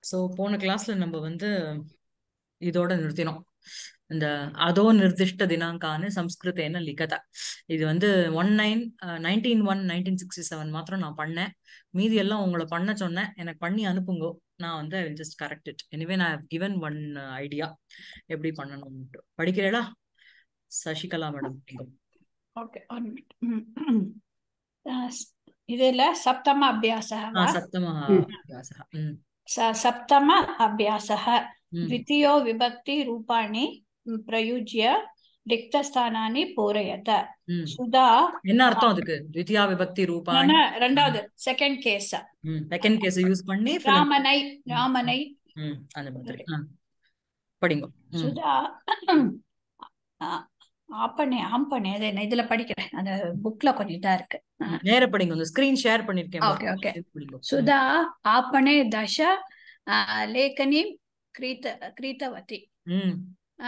So போன கிளாஸ்ல நம்ம வந்து இதோட நிறுத்தினோம் இந்த அதோ நிர்திஷ்ட தினாங்கான்னு சம்ஸ்கிருதேன லிகதா இது வந்து one nine nineteen one nineteen sixty seven மாத்திரம் நான் பண்ணேன் மீதி எல்லாம் உங்களை பண்ண சொன்னேன் எனக்கு பண்ணி அனுப்புங்கோ நான் வந்து I just correct it anyway நான் கிவன் ஒன் ஐடியா எப்படி பண்ணணும்ட்டு படிக்கிறேடா சசிகலா மேடம் ஓகே ஒன் இதுல சப்தம அபியாசः ஆ वा சப்தமः அபியாசः ம் स- सप्तम अभ्यासः ம் द्वितीयो विभक्ति रूपाणि प्रयुज्य रिक्तस्थानानि पूरयत ம் सुधा என்ன அர்த்தம் அதுக்கு த்விதியா விபக்தி ரூபாணி न- ரெண்டாவது second case hmm second case use பண்ணி fill in. ராமனை ராமனை ம் அந்த மாதிரி ஆ படிங்க ம் சுதா ஆ- ஆப்பனே ஆம்பனே அது என்ன இதுல படிக்கிறேன் அந்த புக்ல கொஞ்சம் இதா இருக்கு ம். நேர படிங்க உங்க ஸ்கிரீன் ஷேர் பண்ணிருக்கேன் ஓகே ஓகே படிங்க ம். सुधा आपणे दश आ, लेखनीं क्रीत क्रीतवती ம் आ,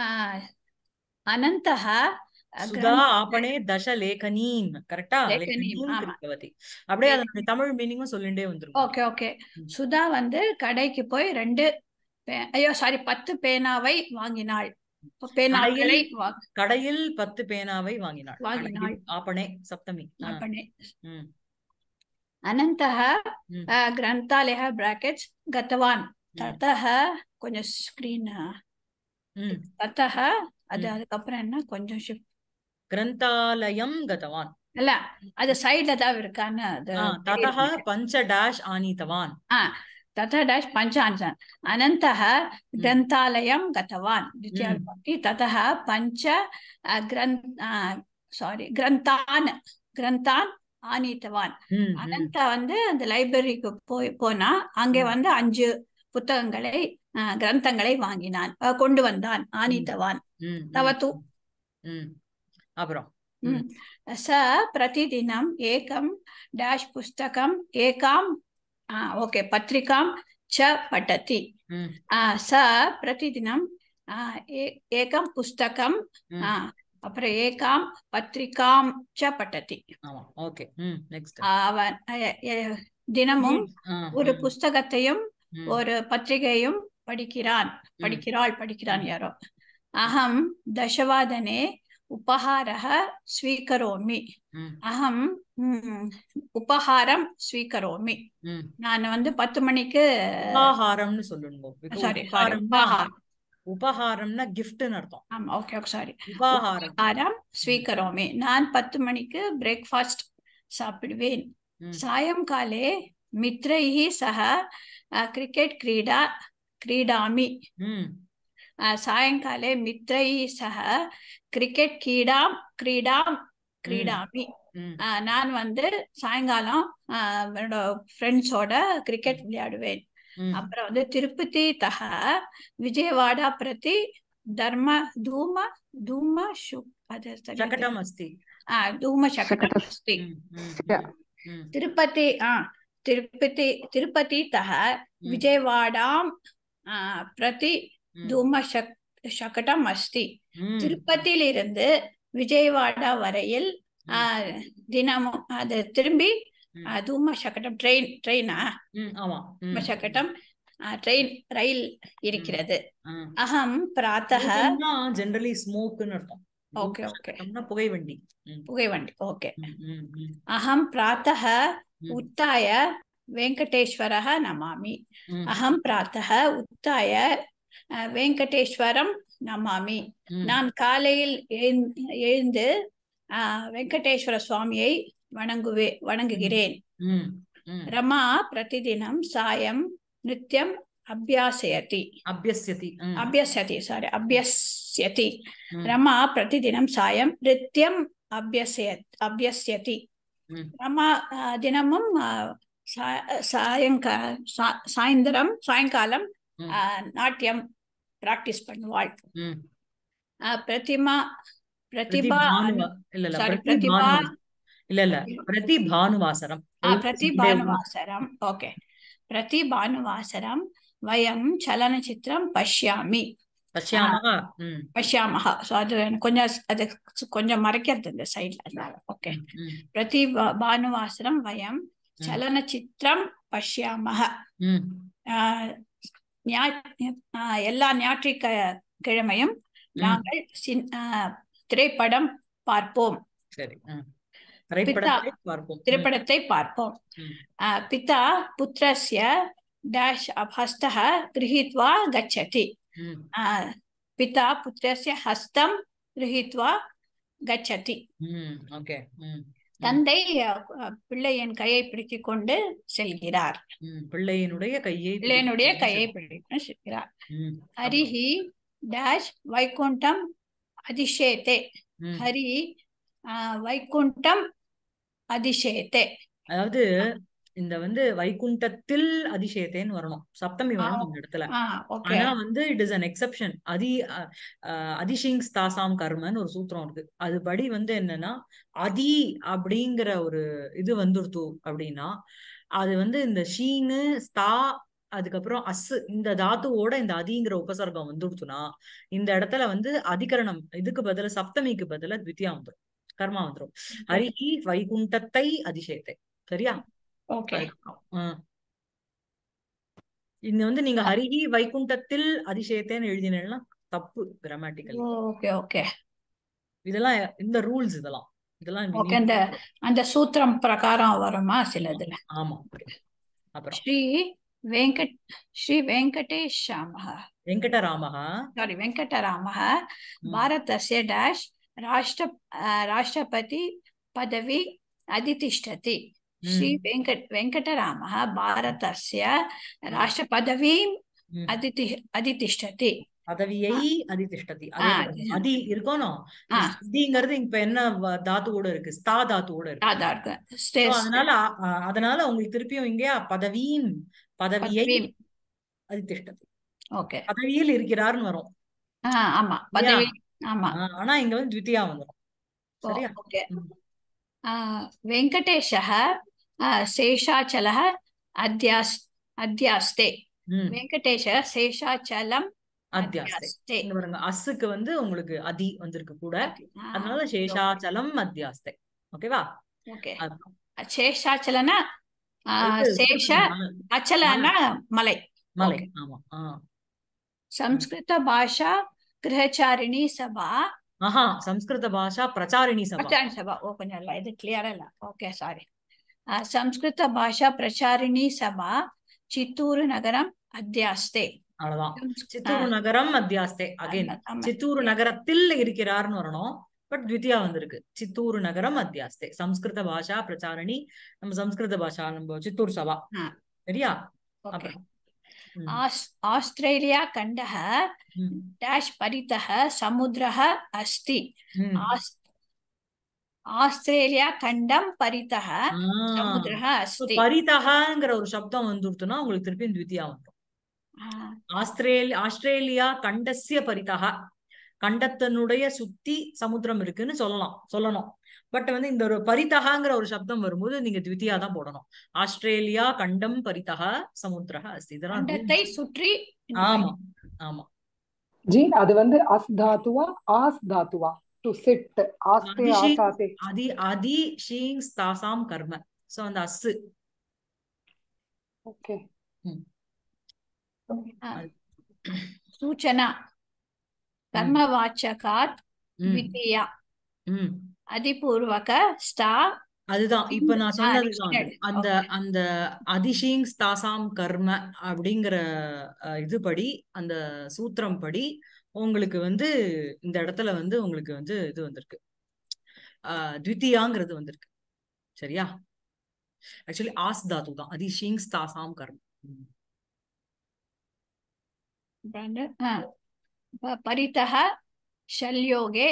अनन्तः சுதா ஆப்பனே தச லேகனீம் கரெக்டா லேகனீம், லேகனீம் ஆமா. கிருத்தவதி அப்படியே அதனுடைய தமிழ் மீனிங்கும் சொல்லிட்டே வந்துரும் ஓகே ஓகே ம். சுதா வந்து கடைக்கு போய் ரெண்டு பே- ஐயோ சாரி பத்து பேனாவை வாங்கினாள் இப்ப பேனாக்களை வா- கடையில் பத்து பேனாவை வாங்கினாள் வாங்கினாள். கடையில் ஆப்பனே சப்தமி ஆ, आपणे ம் अनन्तः ம் आ, ग्रन्थालयः ब्राकेट्स् गतवान् ம், ततः கொஞ்சம் ஸ்கிரீன் ம் தத்தः அது ம். அதுக்கப்புறம் என்ன கொஞ்சம் shift கிரந்தாலயம் கதவான் இல்ல அது சைடுல தான் இருக்கான்னு அது ஆ ததः தெரியுது. பஞ்ச டேஷ் ஆனீதவான் आ, ततः डैश् पञ्चान् अनन्तः ग्रन्थालयं गतवान् द्वितीया ம். विभक्ति ततः पञ्च अ, ग्रन् சாரி கிரந்தான் கிரந்தான் ஆனித்தவான் ம் ம் அனந்த வந்து அந்த லைப்ரரிக்கு போய் போனா அங்கே ம். வந்து அஞ்சு புத்தகங்களை அ, கிரந்தங்களை வாங்கினான் அ, கொண்டு வந்தான் ஆனித்தவான் ம் ம் தவது ம் அப்புறம் ம். स प्रतिदिनम् एकं डाश् पुस्तकम् एकां आ, ओके पत्रिकां च पठति ம் आ, स प्रतिदिनं आ, ए- एकं पुस्तकं ம் आ, அப்புறம் ஏகாம் பத்திரிகாம் ச பட்டதி ஆமா ஓகே ம் நெக்ஸ்ட் அவன் அ- எ- தினமும் ஒரு புஸ்தகத்தையும் ஒரு பத்திரிகையும் படிக்கிறான் படிக்கிறாள் படிக்கிறான் யாரோ அகம் தசவாதனே உபஹாரः ஸ்வீகரோமி அகம் ம், உபஹாரம் ஸ்வீகரோமி நான் வந்து பத்து மணிக்கு உபஹாரம்னு சொல்லணும் சாரி சாரி உபஹாரம்னா உபஹாரம் உபஹாரம்னா கிஃப்ட்னு அர்த்தம் ஆமா ஓகே ஓகே சாரி உபஹாரம் உபஹாரம் ஸ்வீகரோமி நான் பத்து மணிக்கு பிரேக்ஃபாஸ்ட் சாப்பிடுவேன் ம். सायङ्काले मित्रैः सह अ, क्रिकेट् क्रीडा क्रीडामि ம் अ, सायङ्काले मित्रैः सह क्रिकेट् क्रीडां क्रीडां क्रीडामि ம் அ, நான் வந்து சாயங்காலம் அ, என்னோட ஃப்ரெண்ட்ஸோட கிரிக்கெட் விளையாடுவேன் ம் அப்புறம் வந்து திருப்பதி தக விஜயவாடா பிரதி தர்ம தூம தூம சு அது சரியா தெரியல. शकटम् अस्ति ஆ, தூம சகடம் அஸ்தி ம், ம், Yeah. ம், तिरुपति आ तिरुपति तिरुपतितः ம், विजयवाडां आ, प्रति ம், धूमशक शकटम् अस्ति ம், திருப்பதியிலிருந்து விஜயவாடா வரையில் ஆ, தினமும் அது திரும்பி ம். ஆ, தூம சக்கட்டம் ட்ரெயின் ட்ரெயினா ம், ஆமா ம், தூம சக்கட்டம் ட்ரெயின் ரயில் இருக்கிறது ஆ. அகம் பிராத்தः சக்கட்டம்னா ஜெனரலி ஸ்மோக்னு அர்த்தம் ஓகே ஓகே சக்கட்டம்னா புகை வண்டி ம், புகைவண்டி ஓகே ம், ம், ம், அகம் பிராத்தः ம், उत्थाय वेङ्कटेश्वरः नमामि ம், अहं प्रातः उत्थाय अ, வெங்கடேஸ்வரம் நமாமி ம், நான் காலையில் எழுந்- எழுந்து அ, வெங்கடேஸ்வர சுவாமியை வணங்குவே வணங்குகிறேன் ம், ம். ரமா பிரதிதினம் சாயம் நித்யம் அபியாசயதி அபியஸ்யதி ம், அபியசதி சாரி அபியஸ்யதி ம், ரமா பிரதிதினம் சாயம் நித்யம் அபியசய அபியஸ்யதி ம், ரமா அ, தினமும் அ, சா- சாயங்கா சா- சாயந்தரம் சாயங்காலம் ம், அ, நாட்டியம் பிராக்டிஸ் பண்ணுவாள் ம். அ, பிரதிமா பிரதிபா பிரதிபானுவ- இல்ல இல்ல சாரி பிரதிபானுவ- பிரதிபா இல்ல இல்ல பிரதி பானுவாசரம் ఆ, ప్రతి భానువాసరం ఓకే ప్రతి భానువాసరం వయం చలనచిత్రం పశ్యామి பஷ்யாமகா ம், పశ్యామः సో అది కొంచెం అది కొంచెం మరకెళ్తుంది இந்த సైడ్ அதனால ఓకే ம், ம், ప్రతి భా- భానువాసరం వయం చలనచిత్రం పశ్యామः ம், ఆ, ஞா- ஆஹ் எல்லா ஞாயிற்றுக்க கிழமையும் ம் நாங்கள் சின்- ஆஹ் திரைப்படம் பார்ப்போம் சரி ம் திரைப்படத்தை பார்ப்போம் ம் திரைப்படத்தை பார்ப்போம் ம் ஆஹ் பிதா புத்திரஸ்ய டேஷ் ஹஸ்தः गृहीत्वा गच्छति ம் ஆஹ் பிதா புத்திரஸ்ய ஹஸ்தம் गृहीत्वा गच्छति ம் ஓகே ம் ம் தந்தை அஹ், பிள்ளையின் கையை பிடித்துக் கொண்டு செல்கிறார் ம் பிள்ளையினுடைய கையை பிள்ளையினுடைய பிடித்துக் கையை கொண்டு பிடித்து செல்கிறார் செல்- ம் அப்புறம் ஹரிஹி டேஷ் வைகுண்டம் அதிஷேதே ம் ஹரி ஆஹ், வைகுண்டம் அதிஷேதே அதாவது இந்த வந்து வைகுண்டத்தில் அதிசயத்தேன்னு வரணும் சப்தமி வரணும் இந்த இடத்துல ஆஹ் ஓகே ஆனா வந்து இட் இஸ் அன் எக்ஸெப்ஷன் அதி அ- அஹ் அதிஷிங்ஸ் தாசாம் கர்மன்னு ஒரு சூத்திரம் இருக்கு அதுபடி வந்து என்னன்னா அதி அப்படிங்கிற ஒரு இது வந்துருத்து அப்படின்னா அது வந்து இந்த ஷீனு ஸ்தா அதுக்கப்புறம் அஸ் இந்த தாத்துவோட இந்த அதிங்கிற உபசர்க்கம் வந்துடுச்சுன்னா இந்த இடத்துல வந்து அதிகரணம் இதுக்கு பதிலா சப்தமிக்கு பதிலா த்வித்தியா வந்துரும் கர்மா வந்துரும் ஹரிஹி வைகுண்டத்தை அதிசயத்தை சரியா ஓகே அதுக்கப்புறம் ஆ. இங்க வந்து நீங்க ஹரிஹி வைகுண்டத்தில் அதிசயத்தேன்னு எழுதினீங்கன்னா தப்பு கிராமட்டிக்கலி ஓகே ஓகே இதெல்லாம் இந்த ரூல்ஸ் இதெல்லாம் இதெல்லாம் we ஓகே need அந்த to- அந்த சூத்திரம் பிரகாரம் வருமா சிலதுல ஆமா அப்புறம் ஸ்ரீ வெங்கட் ஸ்ரீ வெங்கடேஷாமः வெங்கடராமஹா சாரி வெங்கடராமः ம், भारतस्य डैश् राष्ट्र अ, राष्ट्रपति पदवी अधितिष्ठति श्री ம், वेङ्कट वेङ्कटरामः भारतस्य राष्ट्रपदवीम् ம். अधिति अधितिष्ठति பதவியை அதிதிஷ்டதி அதே ஆ, மாதிரி அதி இருக்கணும் ஆ. அதிங்கிறது இப்ப என்ன வ- தாத்துவோட இருக்கு ஸ்தா தாத்துவோட இருக்கு ஆதார் So, ஸ்டேஸ் அதனால அ, அதனால உங்களுக்கு திருப்பியும் இங்கே பதவியும் பதவியை பதவி அதிதிஷ்டதி ஓகே பதவியில் இருக்கிறார்னு வரும் ஆ ஆமா பதவி ஆமா ஆ, ஆனா இங்க வந்து த்வித்தியா வந்துரும் ஓ, சரியா ஓகே ம். आ, वेङ्कटेशः आ, शेषाचलः अध्यास् अध्यास्ते ம் वेङ्कटेशः शेषाचलम् அத்தியாஸ்தே अध्यास्ते இங்க பாருங்க அஸ்ஸுக்கு வந்து உங்களுக்கு அதி வந்திருக்கு கூட आ, அதனால சேஷாச்சலம் அத்தியாஸ்தே ஓகேவா ஓகே அப்புறம் சேஷாச்சலன ஆ, இது சேஷ மலை அச்சலன மலை மலை ஓகே ஆமா ஆ ಸಂಸ್ಕೃತ ಭಾಷಾ ಗೃಹಚಾರಿಣಿ ಸಭಾ ஆஹா சம்ஸ்கிருத பாஷா பிரச்சாரிணி சபா ಪ್ರಚಾರ ಸಭಾ ಓ ಕೊಂಚம் ಇಲ್ಲ ಇದು ಕ್ಲಿಯರ್ ಅಲ್ಲ ಓಕೆ ಸಾರಿ ಸಂಸ್ಕೃತ ಭಾಷಾ ಪ್ರಚಾರಿಣಿ ಸಭಾ ಚಿತ್ತೂರು ನಗರಂ ಅಧ್ಯಾಸ್ತೆ அவ்வளவுதான் ಸಂಸ್- ಆ, சித்தூர் நகரம் அத்தியாஸ்தே அகைன் ஆமா, ஆமா. சித்தூர் நகரத்தில் இருக்கிறார்னு வரணும் பட் த்வித்தியா வந்திருக்கு சித்தூர் நகரம் அத்தியாஸ்தே சம்ஸ்கிருத பாஷா பிரச்சாரணி நம்ம சம்ஸ்கிருத பாஷா நம்ம சித்தூர் சபா ஆ. சரியா ಓಕೆ அப்புறம் ம், ಆಸ್ ಆಸ್ಟ್ರೇಲಿಯಾ ಖಂಡः ம், ಡ್ಯಾಶ್ ಪರಿತಃ ಸಮುದ್ರः अस्ति ம். ಆಸ್ ஆஸ்திரேலியா கண்டம் பரிதः ஆ சமுத்திரः So, அஸ்தி பரிதகாங்கிற ஒரு சப்தம் வந்துருத்துனா உங்களுக்கு திருப்பி த்வித்தியா வந்துரும் ஆ, ஆஸ்திரேலி ஆஸ்திரேலியா கண்டஸ்ய பரிதகா கண்டத்தினுடைய சுத்தி சமுத்திரம் இருக்குன்னு சொல்லலாம் சொல்லணும் பட் வந்து இந்த ஒரு பரிதகாங்கிற ஒரு சப்தம் வரும்போது நீங்க த்வித்தியா தான் போடணும் ஆஸ்திரேலியா கண்டம் பரிதகா சமுத்திரः அஸ்தி இதெல்லாம் கண்டத்தை rules. சுற்றி ஆமா ஆமா ஜி அது வந்து அஸ் தாத்துவா ஆஸ் தாத்துவா டு சிட் ஆஸ்தே அதிஷி ஆசாதே அதி அதி ஷீங் ஸ்தாசாம் கர்ம சோ அந்த அஸ்ஸு ஓகே ஆ, சூச்சனா கர்மவாச்சகாத் ம் द्वितीया ம் அதிபூர்வக ஸ்தா அதுதான் இப்ப நான் ஆ, சொன்னதுதான் அது. next. அந்த Okay. அந்த அதிஷீங் ஸ்தாசாம் கர்ம அப்படிங்கிற அஹ், இதுபடி அந்த சூத்திரம் படி உங்களுக்கு வந்து இந்த இடத்துல வந்து உங்களுக்கு வந்து இது வந்திருக்கு ஆஹ் த்வித்தியாங்கிறது வந்திருக்கு சரியா ஆக்சுவலி ஆஸ் தாத்து தான் அதிஷீங் ஸ்தாசாம் கர்ம ம். brand, ஆ, ப- பரிதः ஷல்யோகே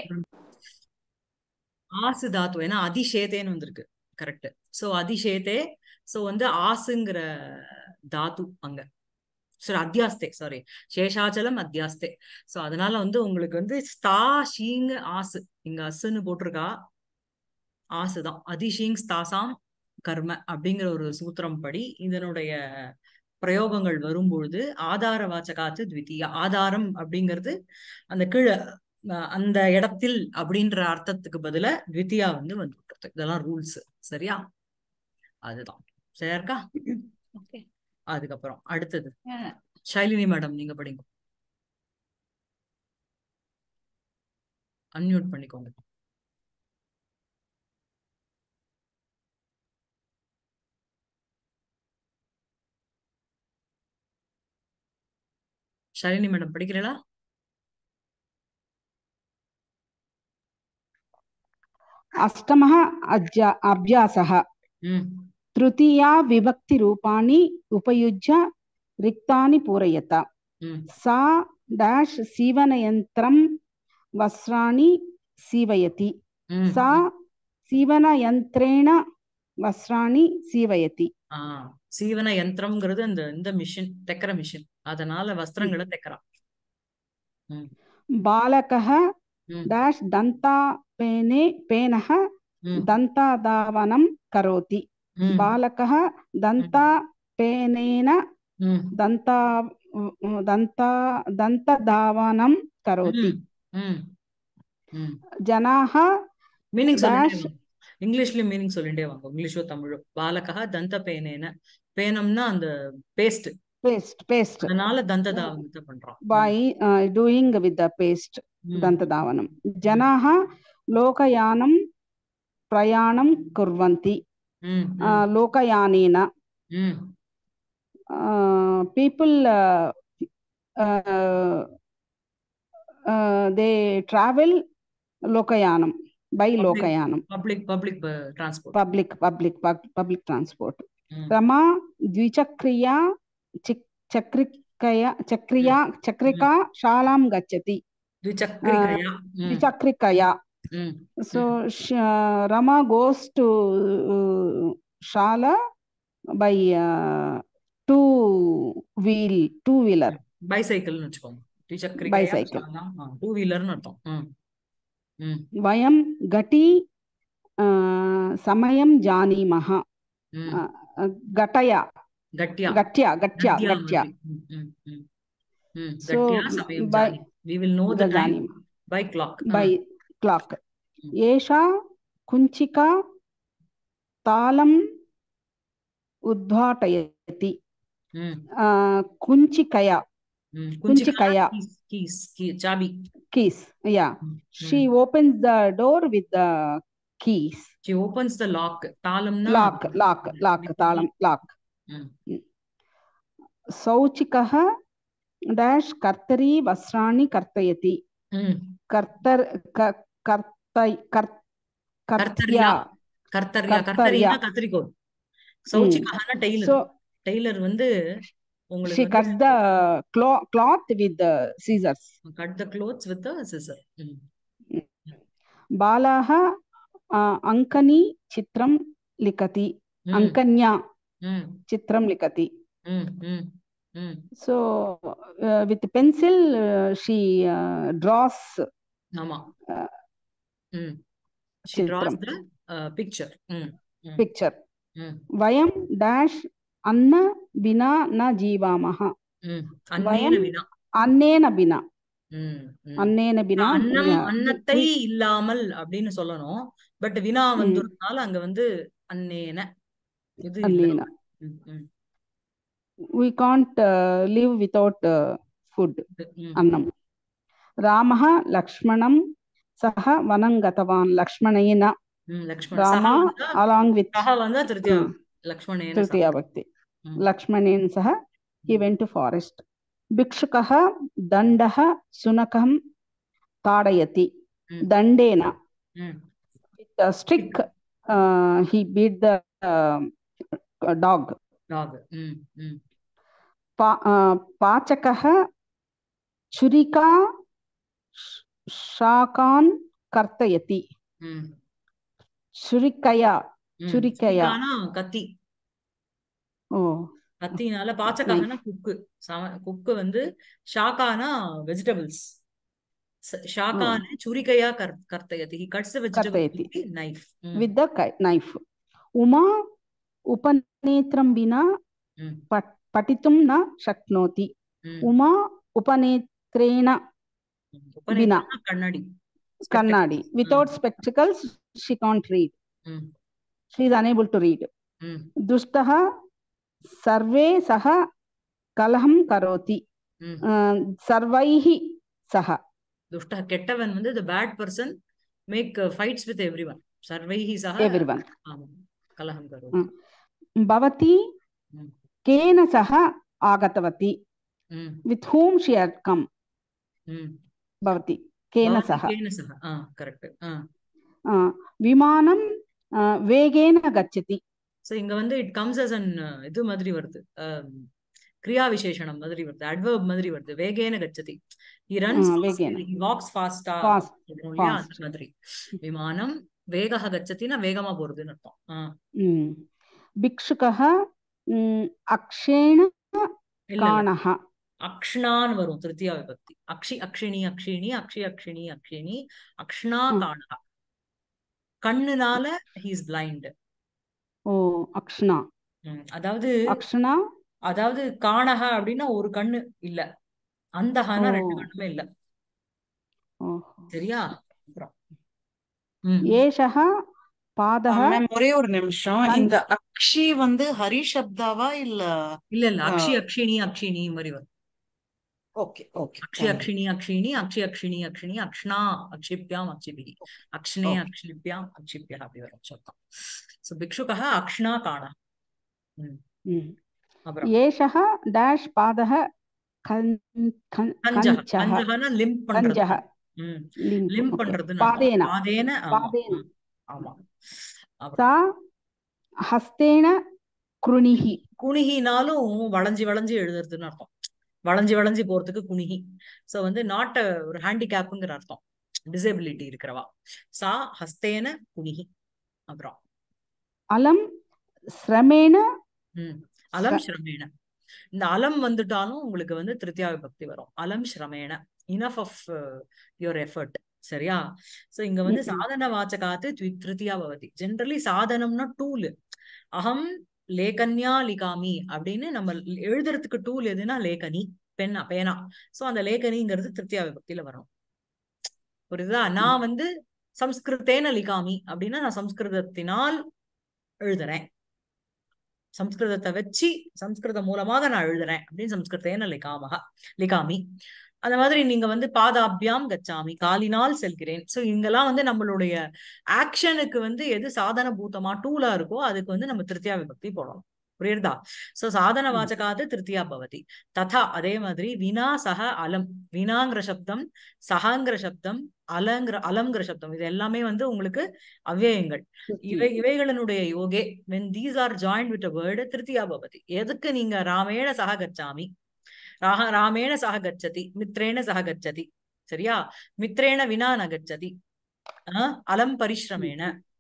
ஆசு தாத்து ஏன்னா அதிஷேதேன்னு வந்திருக்கு கரெக்ட் சோ அதிஷேதே சோ வந்து ஆசுங்கிற தாத்து அங்க சரி அத்தியாஸ்தே சாரி சேஷாச்சலம் அத்தியாஸ்தே சோ அதனால வந்து உங்களுக்கு வந்து ஸ்தா ஷீங் ஆசு இங்க அசுன்னு போட்டிருக்கா ஆசுதான் அதிஷீங் ஸ்தாசாம் கர்ம அப்படிங்கிற ஒரு சூத்திரம் படி இதனுடைய பிரயோகங்கள் வரும்பொழுது ஆதார வாச்சகாத்து த்வித்தியா ஆதாரம் அப்படிங்கிறது அந்த கீழே அஹ், அந்த இடத்தில் அப்படின்ற அர்த்தத்துக்கு பதிலா த்வித்தியா வந்து வந்து விட்டுறது இதெல்லாம் ரூல்ஸ் சரியா அதுதான் சரியா இருக்கா ஓகே அதுக்கப்புறம் அடுத்தது ஷைலினி மேடம் நீங்க படிங்க அன்மியூட் பண்ணிக்கோங்க ஷாலினி மேடம் படிக்கிறீங்களா अष्टमः अज्जा अभ्यासः ம் तृतीया विभक्तिरूपाणि उपयुज्य रिक्तानि पूरयत ம் सा डाश् सीवनयन्त्रं वस्त्राणि सीवयति ம் सा सीवनयन्त्रेण वस्त्राणि सीवयति ஆ சீவன யந்திரம்ங்கிறது அந்த இந்த மிஷின் தைக்கிற மிஷின் அதனால வஸ்திரங்களை தைக்கிறான் ம் बालकः ம் डाश् दन्तापेने पेनः ம் दन्ताधावनं करोति ம் बालकः दन्तापेनेन ம் दन्ता दन्ता दन्तधावनं करोति ம் ம் ம் जनाः மீனிங் சொல்லிட்டே Dash. வாங்க இங்கிலீஷ்லயும் மீனிங் சொல்லிட்டே வாங்க இங்கிலீஷோ தமிழோ பாலகா தந்த பேனேன பேனம்னா அந்த பேஸ்ட் paste paste அதனால தந்த தாவனத்தை பண்றான் by uh, doing with the paste ம். दन्तधावनं जनाः लोकयानं प्रयाणं कुर्वन्ति ம், uh, लोकयानेन ம், uh, people uh, uh, uh, they travel लोकयानं by Public. लोकयानं public public transport public public pub- public transport ம், रमा द्विचक्रिया चिक्- चक्रिकया चक्रिया चक्रिका शालां गच्छति द्विचक्रिकया ம், द्विचक्रिकया ம், so sh- Rama goes to uh, Shala by uh, two wheel two wheeler பைசைக்கிள்னு வச்சுக்கோங்க द्विचक्रिकया Bicycle. Two வீலர்னு அர்த்தம் ம், ம், वयं घटी uh, समयं जानीमः ம். Uh, घटया கட்டியா घट्या घट्या கட்டியா घट्या ம், ம், ம். ம், So, கட்டியா சமயம் by- Johnny we will know the time जानीमः by clock by clock Mm. एषा कुञ्चिका तालम् उद्घाटयति ம், आ, कुञ्चिकया ம். குஞ்சிக்கையா. கீஸ் கீ சாவி keys yeah ம், she opens the door with the keys she opens the lock தாளம்னா lock lock lock तालं lock ம், सौचिकः dash कर्तरी वस्त्राणि कर्तयति ம். कर्तर क- कर्तय कर् கர்த்தரியா कर्त्या கர்த்தரியா கர்த்தரியா. கர்த்தரியா கத்திரிக்கோல் சௌச்சிக்கான டெய்லர் so டெய்லர் வந்து உங்களுக்கு she cuts the clo- cloth with the scissors cut the clothes with scissor बालाः आ, अङ्कनी चित्रं लिखति अङ्कन्या चित्रं लिखति so uh, with pencil uh, she uh, draws ஆமா Uh, ம் she draws சித்திரம். the uh, picture ம் picture ம் वयं dash अन्न विना न जीवामः ம் அன்னேன வயம் வினா अन्नेन विना ம் ம் अन्नेन विना அன்னம் yeah. அன்னத்தை இல்லாமல் அப்படின்னு சொல்லணும் பட் வினா வந்ததுனால அங்க வந்து அன்னேன இது இல்ல अन्नेन ம், ம், we can't uh, live without uh, food ம், अन्नं रामः लक्ष्मणं सह वनं गतवान् लक्ष्मणेन ம், லக்ஷ்மண சஹா रामा வந்தா along with சஹா வந்தா திருத்தியா ம். லக்ஷ்மணேன சஹா तृतीया भक्ति ம், लक्ष्मणेन सह he ம், went to forest भिक्षुकः दण्डः शुनकं ताडयति ம், दण्डेन ம், with a stick uh, he beat the uh, dog dog ம், ம், पा, uh, पाचकः छुरिका श- शाकान् कर्तयति ம், छुरिकया ம். छुरिकया சுரிக்கானா கத்தி ओ கத்தினால பாச்சக்காகனா குக்கு சம குக்கு வந்து ஷாக்கானா வெஜிடபிள்ஸ் ஷாக்கான சுரிக்கையா கர் கர்த்தயதி ஹி கட்ஸ் कर्तयति vegetable knife with the ki- knife उमा उपनेत्रं विना पठ पठितुं न शक्नोति उमा उपनेत्रेण வினா. கண்ணாடி कन्नाडि without spectacles she can't read ம், she is unable to read ம், दुष्टः सर्वे सह கலகம் கரோதி ம். அஹ், சர்வைः சக துஷ்டः கெட்டவன் வந்து the bad person make uh, fights with everyone சர்வைஹி சக எவ்ரிவன் ஆமாம் கலகம் கரோதி பவதி ம். கேன சக ஆகतवती ம் with whom she had come ம் பவதி கேன பவதி சக கேன சக ஆ கரெக்ட் ஆ அஹ், விமானம் அஹ், வேகேன கச்சதி ஸோ இங்க வந்து இட் கம்ஸ் அஸ் அன் இது மாதிரி வருது um, கிரியா விசேஷணம் மாதிரி வருது அட்வர்ப் மாதிரி வருது வேகேன கச்சதி ஹி ரன்ஸ் ஆ, வேகேன. ஹி வாக்ஸ் ஃபாஸ்டா Fast, சொல்றோம் இல்லையா fast. அந்த மாதிரி விமானம் வேகः கச்சதினா வேகமா போறதுன்னு அர்த்தம் ஆ ம். பிக்ஷுகः ம், அக்ஷேண இல்ல இல்ல காணः அக்ஷ்ணான்னு வரும் திருத்தியா விபக்தி அக்ஷி அக்ஷிணி அக்ஷிணி அக்ஷி அக்ஷிணி அக்ஷிணி அக்ஷ்ணா ம். காணகா கண்ணுனால ஹி இஸ் பிளைண்ட் ஓ அக்ஷனா அதாவது அக்ஷனா அதாவது காணக அப்படின்னா ஒரு கண்ணு இல்ல அந்தகனா ஓ. ரெண்டு கண்ணுமே இல்ல ஓ. சரியா அப்புறம் ம் ஏஷः பாதः மேம் ஒரே ஒரு நிமிஷம் கண்- இந்த அக்ஷி வந்து ஹரிஷப்தாவா இல்ல இல்ல இல்ல ஆ. அக்ஷி அக்ஷினி அக்ஷினி மாதிரி வரும் ஓகே ஓகே அக்ஷி அக்ஷினி அக்ஷினி அக்ஷி அக்ஷினி அக்ஷினி அக்ஷ்ணா அக்ஷிப்யாம் அக்ஷிபிஹி அக்ஷ்ணே Okay. அக்ஷிப்யாம் அக்ஷிப்யா அப்படி வரும் சொத்தம் சோ பிக்ஷுகः அக்ஷ்ணா காண ம் ம். அப்புறம் ஏஷः டேஷ் பாதः கஞ் கஞ் கஞ்சக கஞ்சः கஞ்சகனா லிம்ப் பண்றது கஞ்சः ம் லிங்க் லிம்ப் ஓகே பண்றதுன்னு பாதேன அர்த்தம் பாதேன ஆமா பாதேன ம், ஆமா அப்புறம் சா ஹஸ்தேன குருணிஹி குணிகினாலும் வளைஞ்சு வளைஞ்சு எழுதுறதுன்னு அர்த்தம் வளைஞ்சு வளைஞ்சு போறதுக்கு குணிகி சோ வந்து நாட் ஒரு ஹேண்டிகேப்புங்கிற அர்த்தம் டிசேபிலிட்டி இருக்கிறவா சா ஹஸ்தேன குணிகி அப்புறம் அலம் சிரமேண ம் அலம் ச- ஸ்ரமேண இந்த அலம் வந்துட்டாலும் உங்களுக்கு வந்து திருத்தியா விபக்தி வரும் அலம் ஸ்ரமேண இனஃப் ஆஃப் யுவர் எஃபர்ட் சரியா சோ இங்க வந்து ம், ம். சாதன வாச்சகாத்து த்வி- திருத்தியா பவதி ஜென்ரலி சாதனம்னா டூல் அகம் லேகன்யா லிகாமி அப்படின்னு நம்ம எழுதுறதுக்கு டூல் எதுனா லேகனி பென்னா பேனா சோ அந்த லேகனிங்கிறது திருத்தியா விபக்தியில வரும் புரியுதா நான் வந்து சம்ஸ்கிருத்தேன லிகாமி அப்படின்னா நான் சம்ஸ்கிருதத்தினால் எழுதுறேன் சம்ஸ்கிருதத்தை வச்சு சம்ஸ்கிருதம் மூலமாக நான் எழுதுறேன் அப்படின்னு சம்ஸ்கிருதேன லிகாமக லிகாமி அந்த மாதிரி நீங்க வந்து பாதாபியாம் கச்சாமி காலினால் செல்கிறேன் சோ இங்கெல்லாம் வந்து நம்மளுடைய ஆக்ஷனுக்கு வந்து எது சாதன பூதமா டூலா இருக்கோ அதுக்கு வந்து நம்ம திருத்தியா விபக்தி போடணும் புரியுறதா சோ சாதன ம். வாச்சகாது திருத்தியா பவதி ததா அதே மாதிரி வினா சக அலம் வினாங்கிற சப்தம் சகாங்கிற சப்தம் அலங்கிற அலங்கிற சப்தம் இது எல்லாமே வந்து உங்களுக்கு அவ்யயங்கள் இவை இவைகளினுடைய யோகே when these are joined with a word திருத்தியா பவதி எதுக்கு நீங்க ராமேண சக கச்சாமி ராக ராமேண சக கச்சதி மித்ரேண சக கச்சதி சரியா மித்ரேண வினா ந கச்சதி ஆ? அலம் பரிஸ்ரமேண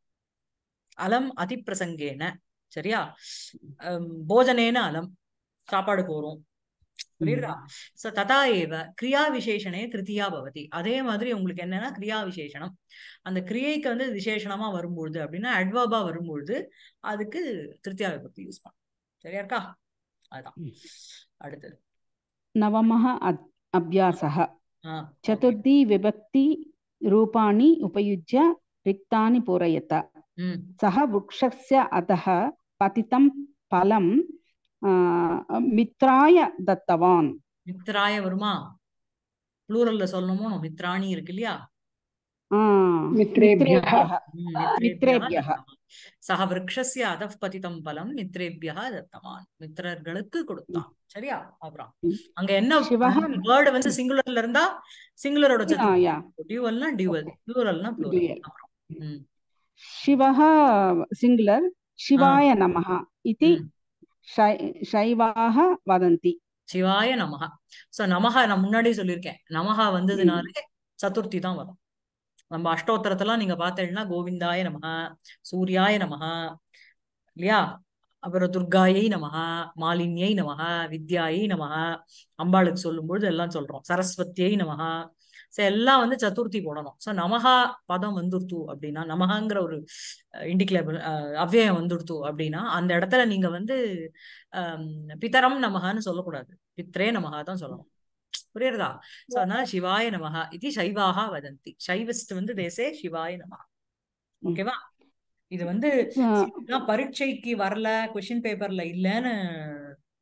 அலம் அதிப்பிரசங்கேன சரியா அம், போஜனேன அலம் சாப்பாடு போறோம் புரியுதா சோ ததா ஏவ கிரியா விசேஷனே திருத்தியா பவதி அதே மாதிரி உங்களுக்கு என்னன்னா கிரியா விசேஷனம் அந்த கிரியைக்கு வந்து விசேஷணமா வரும்பொழுது அப்படின்னா அட்வர்பா வரும்பொழுது அதுக்கு திருத்தியா விபக்தி யூஸ் பண்ணும் சரியா இருக்கா அதுதான் ம். அடுத்தது नवमः अ- अभ्यासः ஆ ஓகே चतुर्थी विभक्ति रूपाणि उपयुज्य रिक्तानि पूरयत ம் सः वृक्षस्य अधः पतितं फलं आ, मित्राय दत्तवान् மித்ராய வருமா ப்ளூரல்ல சொல்லணுமோ மித்ராணி இருக்கு இல்லையா आ, मित्रेभ्यः मित्रेभ्यः ம், மித்ரேபியः मित्रेभ्यः தத்தமான் சக விரக்ஷஸ்ய அதः பதிதம் பலம் மித்ரேபியः தத்தமான் மித்திரர்களுக்கு கொடுத்தான் சரியா அப்புறம் ம். அங்க என்ன शिवः வேர்டு வந்து சிங்குலர்ல இருந்தா சிங்குலரோட आ, சதுர்த்தி या டியூவல்னா டியூவல் ओके ப்ளூரல்னா ப்ளூரல் ड्यूयल् அப்புறம் ம் शिवः सिङ्गुलर् ஆ शिवाय नमः इति ம் शै शैवाः वदन्ति சிவாய நமஹ சோ நமஹ நான் முன்னாடியே சொல்லியிருக்கேன் நமஹ ம், வந்ததுனாலே சதுர்த்தி தான் வரும் நம்ம அஷ்டோத்தரத்தெல்லாம் நீங்க பார்த்தீங்கன்னா கோவிந்தாய நமஹ சூர்யாய நமஹ இல்லையா அப்புறம் துர்காயை நமஹ மாலின்யை நமஹ வித்யாயை நமஹ அம்பாளுக்கு சொல்லும்பொழுது எல்லாம் சொல்றோம் சரஸ்வதியை நமஹ சோ எல்லாம் வந்து சதுர்த்தி போடணும் சோ நமஹா பதம் வந்துருத்து அப்படின்னா நமஹங்கிற ஒரு இண்டிக்லேபிள் அவ்யயம் வந்துடுத்து அப்படின்னா அந்த இடத்துல நீங்க வந்து ஆம், பிதரம் நமஹன்னு சொல்லக்கூடாது பித்ரே நமஹா தான் சொல்லணும் புரியுறதா சோ அதனால சிவாய நமஹ இது சைவாக வதந்தி சைவஸ்ட் வந்து தேசே சிவாய நமஹ ம். ஓகேவா இது வந்து ஆ, இதெல்லாம் பரீட்சைக்கு வரல கொஸ்டின் பேப்பர்ல இல்லைன்னு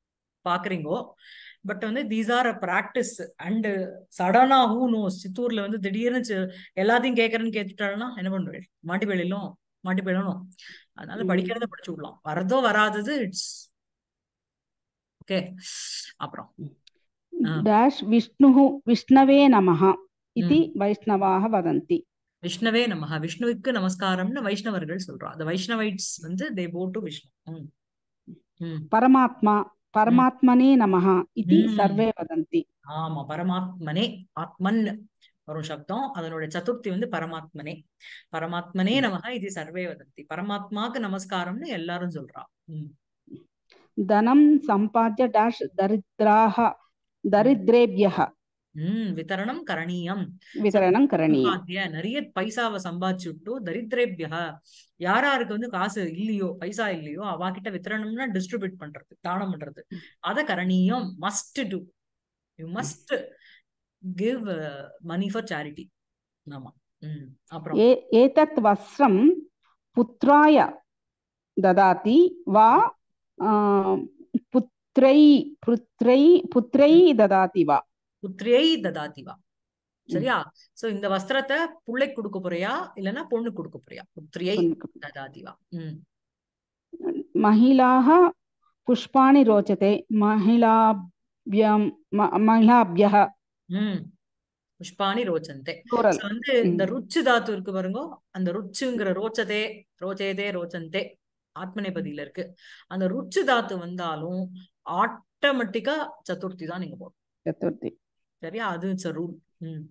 பாக்குறீங்கோ பட் வந்து these are a practice and சடனா ஹூ நோஸ் சித்தூர்ல வந்து திடீர்னு சி- எல்லாத்தையும் கேட்கறேன்னு கேட்டுட்டாங்கன்னா என்ன பண்ணுவேன் மாட்டி போயிடலும் மாட்டி போயிடணும் அதனால ம். படிக்கிறத படிச்சு விடலாம் வரதோ வராதது இட்ஸ் ஓகே அப்புறம் ஆ. डाश् विष्णुः विष्णवे नमः इति ம். वैष्णवाः वदन्ति விஷ்ணவே நமஹ விஷ்ணுவுக்கு நமஸ்காரம்னு வைஷ்ணவர்கள் சொல்றா அந்த வைஷ்ணவைட்ஸ் வந்து தே போ டு விஷ்ணு ம். ம். परमात्मा परमात्मने नमः इति ம். सर्वे वदन्ति ஆமா பரமாத்மனே ஆத்மன் வரும் சப்தம் அதனுடைய சதுர்த்தி வந்து பரமாத்மனே பரமாத்மனே நமஹ இது சர்வே வதந்தி பரமாத்மாக்கு நமஸ்காரம்னு எல்லாரும் சொல்றா ம். धनं सम्पाद्य डाश् दरिद्राः दरिद्रेभ्यः ம் விதரணம் கரணீயம் वितरणं करणीयम् சம்பாத்திய நிறைய பைசாவை சம்பாதிச்சுட்டு தரித்திரேபியா யார் யாருக்கு வந்து காசு இல்லையோ பைசா இல்லையோ அவா கிட்ட வித்தரணம்னா டிஸ்ட்ரிபியூட் பண்றது தானம் பண்றது அத கரணீயம் must to you must give money for charity ஆமா ம் அப்புறம் ए एतत् वस्त्रं पुत्राय ददाति वा आ, पुत्रै पुत्रै पुत्रै ददाति वा புத்திரியை ததாதிவா சரியா சோ இந்த வஸ்திரத்தை புள்ளைக்கு கொடுக்க போறியா இல்லைன்னா பொண்ணுக்கு கொடுக்க போறியா புத்திரியை ததாதிவா ம் महिलाः पुष्पाणि रोचते महिलाभ्यं म- महिलाभ्यः ம் புஷ்பாணி ரோச்சந்தே plural. So வந்து இந்த ருச்சு தாத்து இருக்கு பாருங்க அந்த ருச்சுங்கிற ரோச்சதே ரோச்சேதே ரோச்சந்தே ஆத்மநேபதியில இருக்கு அந்த ருச்சு தாத்து வந்தாலும் ஆட்டோமேட்டிக்கா சதுர்த்தி தான் நீங்க போடணும் चतुर्थी சரியா அது இட்ஸ் ரூல் ம்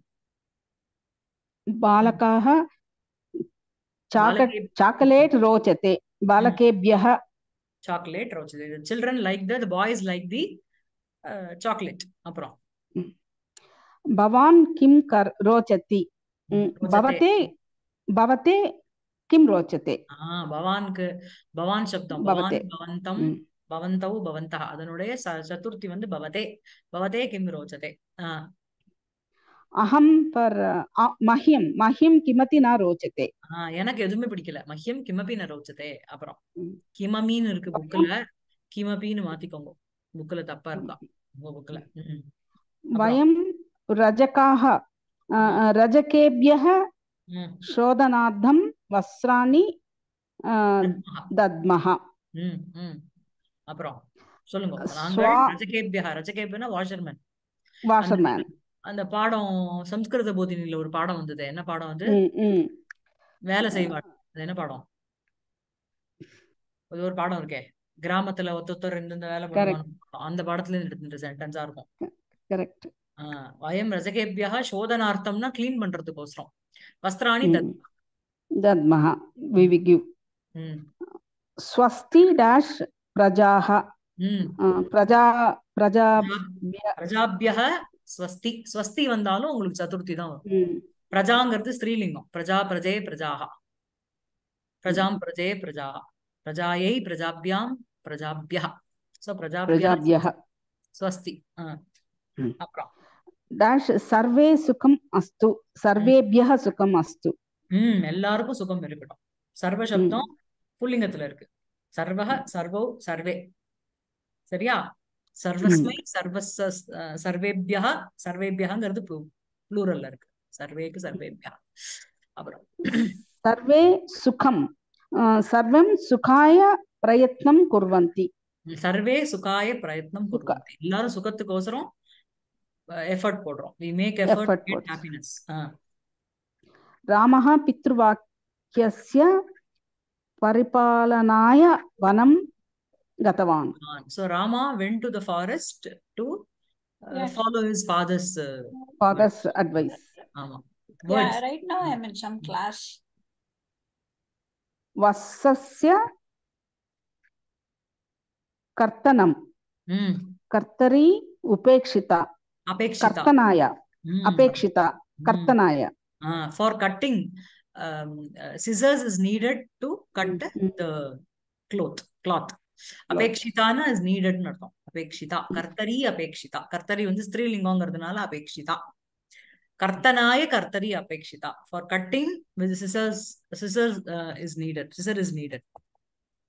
बालकाः चाक बालके- चाकलेट् रोचते बालकेभ्यः சாக்லேட் ரோச்சதே children like the boys like the chocolate அப்புறம் भवान् किं कर् रोचति ம், ரோச்சதே. भवते भवते किं रोचते ஆஹ் பவானுக்கு பவான் சப்தம் பவான் பவதே. பவந்தம் ம். பவந்தௌ பவந்தः அதனுடைய ச- சதுர்த்தி வந்து பவதே பவதே கிம் ரோச்சதே ஆஹ் अहं पर् अ, मह्यं मह्यं किमपि न रोचते ஆஹ் எனக்கு எதுவுமே பிடிக்கல மஹ்யம் கிமபி ந ரோச்சதே அப்புறம் ம். கிமமின்னு இருக்கு புக்ல கிமபின்னு மாத்திக்கோங்க புக்ல தப்பா இருக்கா உங்க புக்ல ம் वयं रजकाः अ, अ, रजकेभ्यः ம் शोधनार्थं वस्त्राणि अ, दद्मः ம் ம் அப்புறம் சொல்லுங்க நாங்கள் ஸ்வா- ரஜகேபியா ரஜகேபியனா வாஷர்மேன் वाशर्मेन् அந்த பாடம் சம்ஸ்கிருத போதினில ஒரு பாடம் வந்தது என்ன பாடம் வந்து ம், ம். வேலை செய்வாள் அது என்ன பாடம் அது ஒரு பாடம் இருக்கே கிராமத்துல ஒருத்தர் இந்த வேலை Correct. பண்ணுவாங்க அந்த பாடத்துல இருந்து எடுத்துட்டு சென்டென்ஸா இருக்கும் correct ஆஹ் வயம் ரஜகேபியா சோதனார்த்தம்னா கிளீன் பண்றதுக்கோசரம் வஸ்திராணி ம். தத் दद्मः we will give ம் स्वस्ति डाश् प्रजाः ம் अ, प्रजा प्रजा பிரஜாபிய ஸ்வஸ்தி ஸ்வஸ்தி வந்தாலும் உங்களுக்கு சதுர்த்தி தான் வரும் ம், பிரஜாங்கிறது ஸ்ரீலிங்கம் பிரஜா பிரஜே பிரஜாஹா பிரஜாம் பிரஜே பிரஜாஹா பிரஜாயை பிரஜாபியாம் பிரஜாபியா சோ பிரஜாபியா प्रजाभ्यः ஸ்வஸ்தி ஆ. ம். அப்புறம் डाश् सर्वे सुखम् अस्तु सर्वेभ्यः सुखम् अस्तु ம் எல்லாருக்கும் சுகம் இருக்கட்டும் சர்வ சப்தம் புல்லிங்கத்துல இருக்கு சர்வக சர்வோ சர்வே சரியா சர்வஸ்மை சர்வஸ் சர்வேபியா சர்வேபியாங்கிறது ப்ளூரல்ல இருக்கு சர்வேக்கு சர்வேபியா அப்புறம் सर्वे सुखं अ, सर्वं सुखाय प्रयत्नं कुर्वन्ति சர்வே சுகாய பிரயத்னம் சுகா. குர்வந்தி எல்லாரும் சுகத்துக்கோசரம் எஃபர்ட் போடுறோம் we make effort Effort get போடுறோம். ஹாப்பினஸ் रामः पितृवाक्यस्य परिपालनाय वनं गतवान् so rama went to the forest to uh, Yes. follow his father's uh, father's advice ஆமா Yeah, words right now I'm in some class. वत्सस्य कर्तनं ம் कर्तरी उपेक्षिता அபேக்ஷிதா कर्तनाय ம் अपेक्षिता ம். कर्तनाय Ah, for cutting um, uh, scissors is needed to cut Mm. the cloth cloth அபேக்ஷிதானா is needed னு அர்த்தம் அபேக்ஷிதா கர்த்தரி அபேக்ஷிதா கர்த்தரி வந்து ஸ்திரீலிங்கங்கிறதுனால அபேக்ஷிதா கர்த்தனாய கர்த்தரி அபேக்ஷிதா for cutting with scissors scissors is needed scissor is needed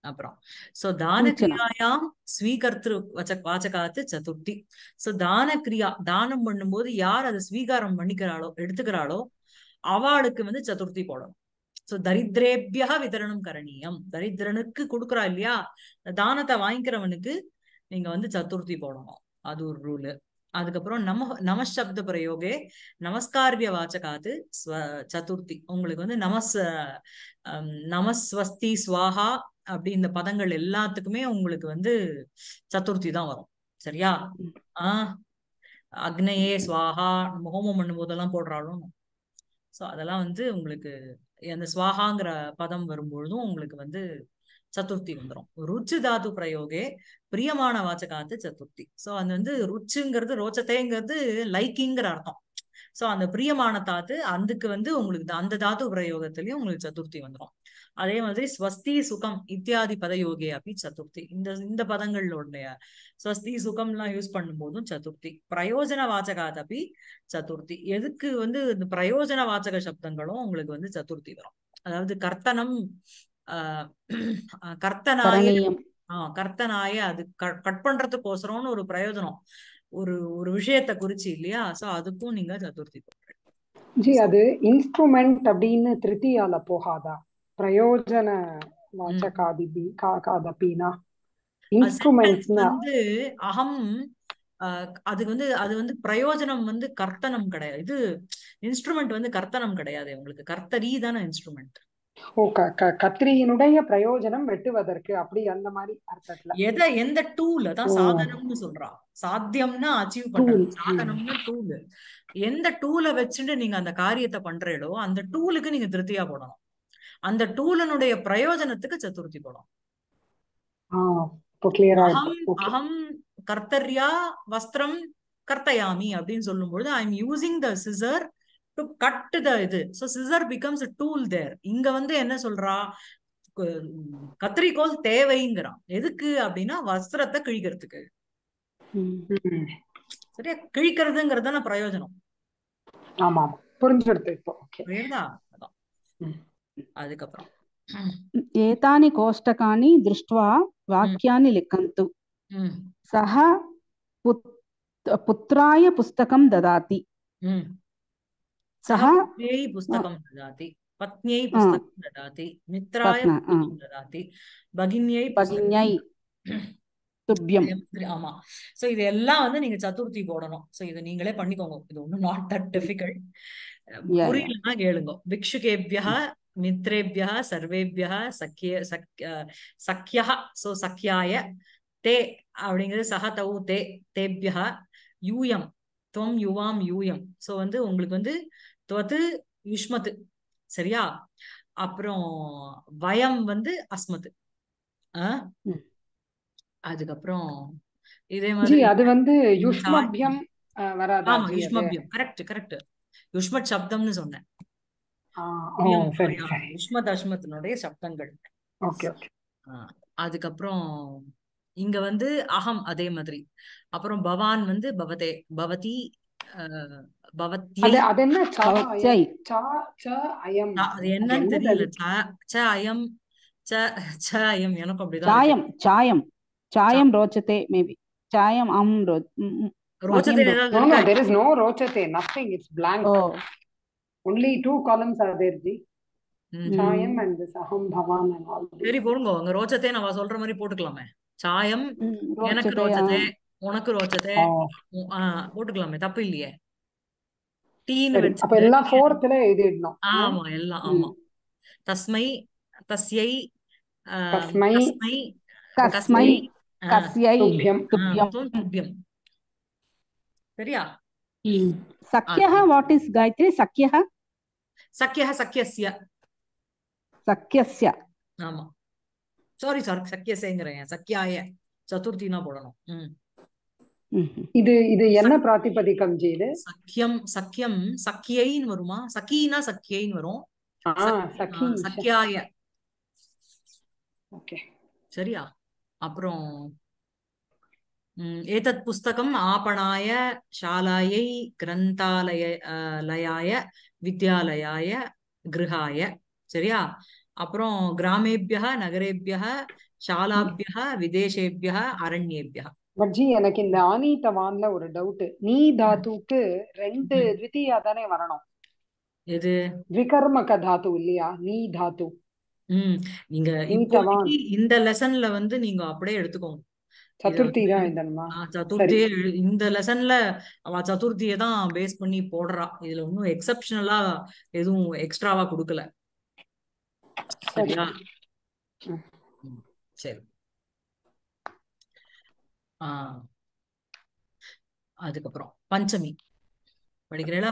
அப்புறம் சோ தான கிரியாயாம் ஸ்வீகர்த்திரு வச்ச வாச்சகாத்து சதுர்த்தி சோ தான கிரியா தானம் பண்ணும்போது யார் அதை ஸ்வீகாரம் பண்ணிக்கிறாளோ எடுத்துக்கிறாளோ அவளுக்கு வந்து சதுர்த்தி போடணும் சோ தரித்திரேபியா விதரணம் கரணீயம் தரித்திரனுக்கு கொடுக்குறா இல்லையா தானத்தை வாங்கிக்கிறவனுக்கு நீங்க வந்து சதுர்த்தி போடணும் அது ஒரு ரூலு அதுக்கப்புறம் நம நமசப்த பிரயோகே நமஸ்காரிய வாச்சகாத்து ஸ்வ சதுர்த்தி உங்களுக்கு வந்து நமஸ் அம், நமஸ்வஸ்தி ஸ்வாஹா அப்படி இந்த பதங்கள் எல்லாத்துக்குமே உங்களுக்கு வந்து சதுர்த்தி தான் வரும் சரியா ஆஹ் அக்னயே ஸ்வாஹா நம்ம ஹோமம் பண்ணும் போதெல்லாம் போடுறாலும் சோ அதெல்லாம் வந்து உங்களுக்கு அந்த ஸ்வாஹாங்கிற பதம் வரும்பொழுதும் உங்களுக்கு வந்து சதுர்த்தி வந்துரும் ருச்சு தாது பிரயோகே பிரியமான வாச்சகாத்து சதுர்த்தி சோ அது வந்து ருச்சுங்கிறது ரோச்சத்தைங்கிறது லைக்கிங்கிற அர்த்தம் சோ அந்த பிரியமான தாத்து அதுக்கு வந்து உங்களுக்கு த- அந்த தாத்து பிரயோகத்திலயும் உங்களுக்கு சதுர்த்தி வந்துரும் அதே மாதிரி ஸ்வஸ்தி சுகம் இத்தியாதி பதயோகே அப்படி சதுர்த்தி இந்த இந்த பதங்களுடைய ஸ்வஸ்தி சுகம் எல்லாம் யூஸ் பண்ணும்போதும் சதுர்த்தி பிரயோஜன வாச்சகாத் அப்படி சதுர்த்தி எதுக்கு வந்து இந்த பிரயோஜன வாச்சக சப்தங்களும் உங்களுக்கு வந்து சதுர்த்தி வரும் அதாவது கர்த்தனம் ஆஹ் அஹ் கர்த்தனாய கரணீயம் ஆஹ் கர்த்தனாய அது கட் கட் பண்றதுக்கோசரம்னு ஒரு பிரயோஜனம் ஒரு ஒரு விஷயத்த குறிச்சு இல்லையா சோ அதுக்கும் நீங்க சதுர்த்தி போடுறீங்க ஜி அது இன்ஸ்ட்ருமெண்ட் அப்படின்னு திருத்தியால போகாதா பிரயோஜன வாச்சகாதிபி கா- காதபினா சென்டென்ஸ் இன்ஸ்ட்ருமெண்ட்ஸ்னா வந்து அகம் ஆஹ் அது வந்து அது வந்து பிரயோஜனம் வந்து கர்த்தனம் கிடையாது இது இன்ஸ்ட்ருமெண்ட் வந்து கர்த்தனம் கிடையாது உங்களுக்கு கர்த்தரி தானே இன்ஸ்ட்ருமெண்ட் ஓ க- க- கத்திரியினுடைய பிரயோஜனம் வெட்டுவதற்கு அப்படி அந்த மாதிரி அர்த்தத்துல எதை எந்த டூல் அதான் ஓ சாதனம்னு சொல்றா சாத்தியம்னா அச்சீவ் டூல் பண்றது சாதனம்னா டூல் எந்த டூலை வச்சுட்டு நீங்க அந்த காரியத்தை பண்றீங்களோ அந்த டூலுக்கு நீங்க திருப்தியா போடணும் அந்த டூலனுடைய பிரயோஜனத்துக்கு சதுர்த்தி போடணும் ஆ இப்போ கிளியரா அகம் இருக்கு ஓகே அகம் கர்த்தர்யா வஸ்திரம் கர்த்தயாமி அப்படின்னு சொல்லும்பொழுது I am using the scissor to cut the இது so scissor becomes a tool there இங்க வந்து என்ன சொல்றா கு- கத்தரிக்கோல் தேவைங்கிறான் எதுக்கு அப்படின்னா வஸ்திரத்தை கிழிக்கிறதுக்கு ம். ம். சரியா கிழிக்கிறதுங்கிறது தானே பிரயோஜனம் ஆமா ஆமா புரிஞ்சுடுது இப்போ ஓகே புரியுதா அதான் ம். அதுக்கப்புறம் एतानि कोष्टकानि दृष्ट्वा ம், वाक्यानि लिखन्तु ம், सः पुत् पुत्राय पुस्तकं ददाति ம். सः सः पुत्र्यै पुस्तकं ददाति पत्न्यै आ, पुस्तकं ददाति मित्राय पत्न आ, पुस्तकं ददाति भगिन्यै पुस्तकं भगिन्यै तुभ्यम् அதே மாதிரி ஆமா சோ இது எல்லாம் வந்து நீங்க சதுர்த்தி போடணும் சோ இது நீங்களே பண்ணிக்கோங்க இது ஒண்ணும் நாட் தட் டிஃபிகல்ட் या या புரியலன்னா கேளுங்க பிக்ஷுகேபியா மித்ரேபியா சர்வேபியா சக்கிய சக் சக்கியா சோ சக்கியாய தே அப்படிங்கிறது சஹ தௌ தே தேபியா யூயம் துவம் யுவாம் யூயம் சோ வந்து உங்களுக்கு வந்து துவத்து யுஷ்மத்து சரியா அப்புறம் வயம் வந்து அஸ்மத்து ஆ ம். அதுக்கப்புறம் இதே ஜி மாதிரி அது வந்து இந்த சாய் யுஷ்மபியம் அஹ், வராதா ஆமா ஜி அது யுஷ்மபியம் கரெக்ட் கரெக்ட் யுஷ்மத் சப்தம்னு சொன்னேன் ஆ ஓ பிரியம் சரி பிரியா சரி யுஷ்மத் அஷ்மத்தினுடைய சப்தங்கள் ஓகே ஓகே ஆ, அதுக்கப்புறம் இங்க வந்து அகம் அதே மாதிரி அப்புறம் பவான் வந்து பவதே பவதி அஹ், பவத்யை அது அது என்ன சா அயம் भवत्यै சா ச அயம் ச- அது அது என்னன்னு என்னது தெரியல அது ச ச அயம் ச ச அயம் எனக்கும் அப்படிதான் இருக்கு चायं चायं சா- चायं रोचते मेबि चायम् अहं रो म्- म्- मह्यं ரோச்சத்தில் रो ஏதாவது no இருக்கா no there is no rochate nothing it's blank O only two columns are there ji ம் chayam ம், and this aham bhavan and all சரி these போடுங்க அங்க ரோச்சத்தை நம்ம சொல்ற மாதிரி போட்டுக்கலாமே சாயம் ம், எனக்கு रोचते ரோச்சத்தை अहं உனக்கு ரோச்சத்தை oh உ- ஆ, போட்டுக்கலாமே தப்பு இல்லையே டீன்னு சரி அப்ப வச்சுட்டு எல்லாம் ஃபோர்த்ல எழுதிடணும் ஆ? ஆமா எல்லாம் ம், ஆமா தஸ்மை தஸ்யை ஆம், தஸ்மை தஸ்மை कस्मै கஸ்மை ஆ, कस्यै துப்யம் ஆ, तुभ्यं துவம் துப்பியம் சரியா ம். सख्यः அது वाट् इस् गायत्री सख्यः சக்கிய சக்கியஸ்ய सख्यस्य ஆமா சாரி சார் சக்கியசேங்கிறேன் சக்கியாய சதுர்த்தினா போடணும் ம் ம்ஹும். இது இது என்ன சக் பிராதிபதிகம் ஜி இது சக்கியம் சக்கியம் சக்கியைன்னு வருமா சக்கீனா சக்கியைன்னு வரும் ஆ சக் ஆ, சఖி சக்கியாய ஓகே சரியா அப்புறம் ம், एतत् पुस्तकम् आपणाय शालायै ग्रन्थालय अ, लयाय विद्यालयाय गृहाय சரியா அப்புறம் கிராமேபியः நகரேபியः சாலாபியா விதேசேபியா அரண்யேபியா பட்ஜி எனக்கு இந்த ஆனீதவான்ல ஒரு டவுட் நீ தாத்துக்கு ரெண்டு ம். த்விதியா தானே வரணும் எது விகர்மக தாத்து இல்லையா நீ தாத்து ம் நீங்க நீதவான் இப்போதைக்கு இந்த லெசன்ல வந்து நீங்க அப்படியே எடுத்துக்கோங்க இத சதுர்த்தி வந்து தான் எழுதணுமா ஆ, சரி சதுர்த்தியே எழு- இந்த லெசன்ல அவ சதுர்த்தியை தான் பேஸ் பண்ணி போடுறா இதுல ஒன்றும் எக்ஸப்ஷனலா எதுவும் எக்ஸ்ட்ராவா கொடுக்கல சரி சரியா ம். ம், சரி ஆ அதுக்கப்புறம் பஞ்சமி படிக்கிறீங்களா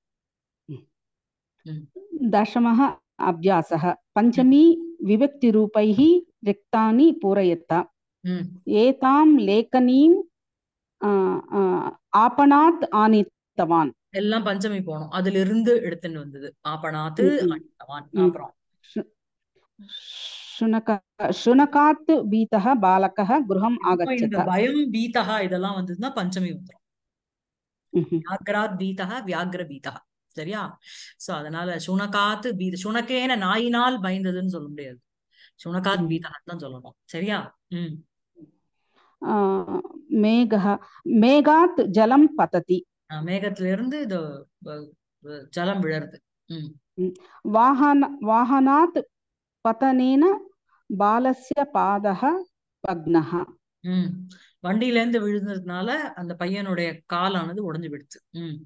ம் दशमः अभ्यासः पञ्चमी विभक्तिरूपैः रिक्तानि पूरयत ம் एतां लेखनीं अ, अ, आपणात् आनीतवान् எல்லாம் பஞ்சமி போனோம் அதுல இருந்து எடுத்துன்னு வந்தது ஆப்பனாத்து ம், ம், அணித்தவான் ம். அப்புறம் शु- शुनक शुनकात् भीतः बालकः गृहम् இப்போ இந்த आगच्छत பயம் பீதா இதெல்லாம் வந்ததுன்னா பஞ்சமி வந்துரும் ம்ஹும். வியாக்ராத் பீதா வியாக்ர பீதா சரியா சோ அதனால சுனகாத்து பீத சுனக்கேன நாயினால் பயந்ததுன்னு சொல்ல முடியாது சுனகாத் ம். பீதான்னு தான் சொல்லணும் சரியா ம் अ, मेघः मेघात् जलं पतति அஹ் மேகத்துல இருந்து இது அஹ், அஹ், ஜலம் விழருது ம் ம். वाहन वाहनात् पतनेन बालस्य पादः भग्नः ம் வண்டியில இருந்து விழுந்ததுனால அந்த பையனுடைய காலானது உடைஞ்சு விடுச்சு ம்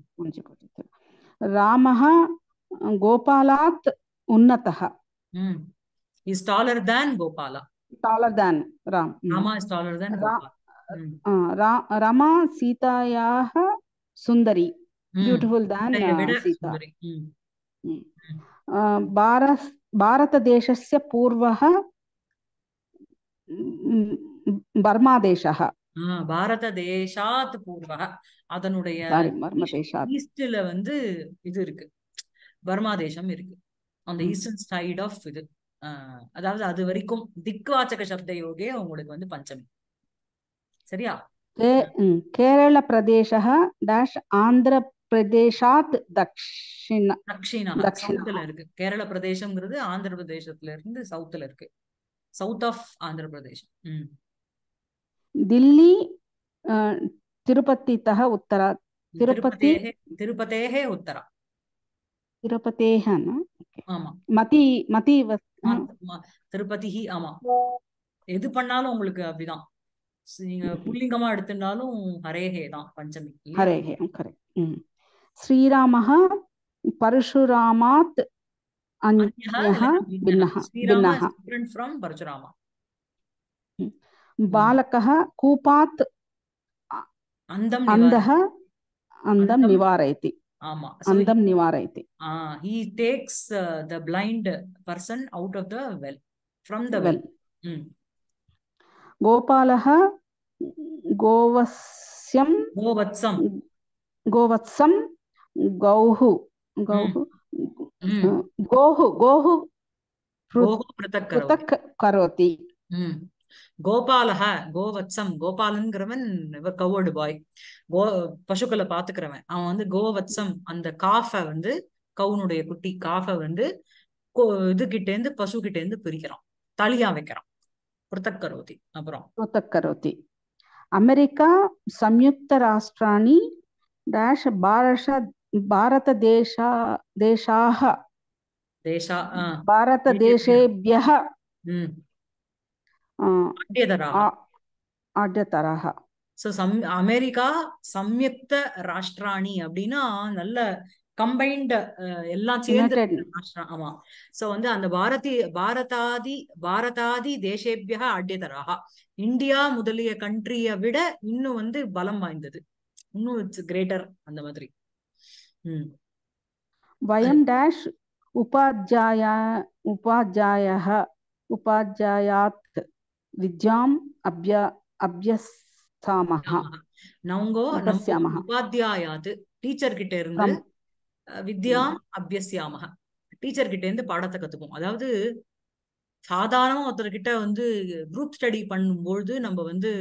रामः गोपालात् उन्नतः ம் is taller than Gopala taller than राम ம். ராமா இஸ் டாலர் தேன் रा- கோபாலா ம் अ, रा- रमा सीतायाः सुन्दरी ம் ब्यूटिफुल् देन् சீதையை விட सीता சுந்தரி ம் ம். ம் अ, भारत भारतदेशस्य पूर्वः म्, बर्मादेशः ஆ பாரத தேசாத் பூர்வக அதனுடைய சாரி பர்மதேஷாத் ஈஸ்ட்ல வந்து இது இருக்கு பர்மா தேசம் இருக்கு அந்த ம். ஈஸ்டர்ன் சைடு ஆஃப் இது ஆஹ் அதாவது அது வரைக்கும் திக்வாச்சக சப்த யோகே உங்களுக்கு வந்து பஞ்சமி சரியா के म्, केरळप्रदेशः डाश् आन्ध्रप्रदेशात् दक्षिण தக்ஷிணா दक्षिणः சவுத்துல இருக்கு கேரள பிரதேசம்ங்கிறது ஆந்திர பிரதேசத்துல இருந்து சவுத்துல இருக்கு சவுத் ஆஃப் ஆந்திர பிரதேசம் ம் दिल्ली अ, तिरुपतितः उत्तर तिरुपति திருப்பதேகே திருப்பதேகே உத்தரா तिरुपतेः न ஆமா मति मति वस्- अ, மத்- ம- திருப்பதி ஆமா எது பண்ணாலும் உங்களுக்கு அப்படிதான் ஸ் நீங்க புல்லிங்கமா எடுத்துட்டாலும் ஹரேஹே தான் பஞ்சமி இல்லையா हरेः करेक्ट् म्. श्रीरामः परशुरामात् அந்யஹ अन्यः இல்லைன்னா பின்னஹ भिन्नः ஸ்ரீராம भिन्नः இஸ் டிஃபரெண்ட் ஃப்ரம் பரசுராமா ம். बालकः कूपात् अ- அந்தம் अन्धः நிவாரணி अन्धं அந்தம் निवारयति ஆமா so अन्धं निवारयति uh, he takes uh, the blind person out of the well from the well वेल् ம் गोपालः गोवत्स्यं கோவத்சம் गोवत्सं गौः गौः ம் अ, गोः गोः पृ- கோஹோ பிருத்தக் கரோதி पृथक् करोति ம் கோபாலஹ கோவத்சம் கோபாலன்கிறவன் இவ கவர்டு பாய் கோ பசுக்களை பாத்துக்கிறவன் அவன் வந்து கோவத்சம் அந்த காஃப வந்து கவுனுடைய குட்டி காஃப வந்து கோ இது கிட்டேந்து பசு கிட்டேந்து பிரிக்கிறான் தலியா வைக்கிறான் பிருத்தக் கரோதி அப்புறம் पृथक् करोति अमेरिका संयुक्तराष्ट्राणि डाश् भारष भारतदेशा देशाः தேசா ஆ भारतदेशेभ्यः ம் अ, அட்யதராக आ- आद्यतरः சோ சம் அமெரிக்கா சம்யுக்த ராஷ்டிராணி அப்படின்னா நல்ல கம்பைன்டு எல்லாம் சேர்ந்து யுனைடெட் இருக்கிற ராஷ்டிரம் ஆமா சோ வந்து அந்த பாரதி பாரதாதி பாரதாதி தேசேபியா அட்யதராக இந்தியா முதலிய கண்ட்ரிய விட இன்னும் வந்து பலம் வாய்ந்தது இன்னும் இட்ஸ் கிரேட்டர் அந்த மாதிரி ம் वयं डाश् उपाध्याय उपाध्यायः उपाध्यायात् विद्याम् अभ्य अभ्यसामः ஆமா நவங்கோ நம்ம உபஸ்யாமः உபாத்தியாயாத்து டீச்சர் கிட்ட இருந்து फ्रम् அஹ், வித்யாம் அபியசியாமக டீச்சர் கிட்ட இருந்து பாடத்தை கத்துப்போம் அதாவது சாதாரணமா ஒருத்தர்கிட்ட வந்து குரூப் ஸ்டடி பண்ணும்பொழுது நம்ம வந்து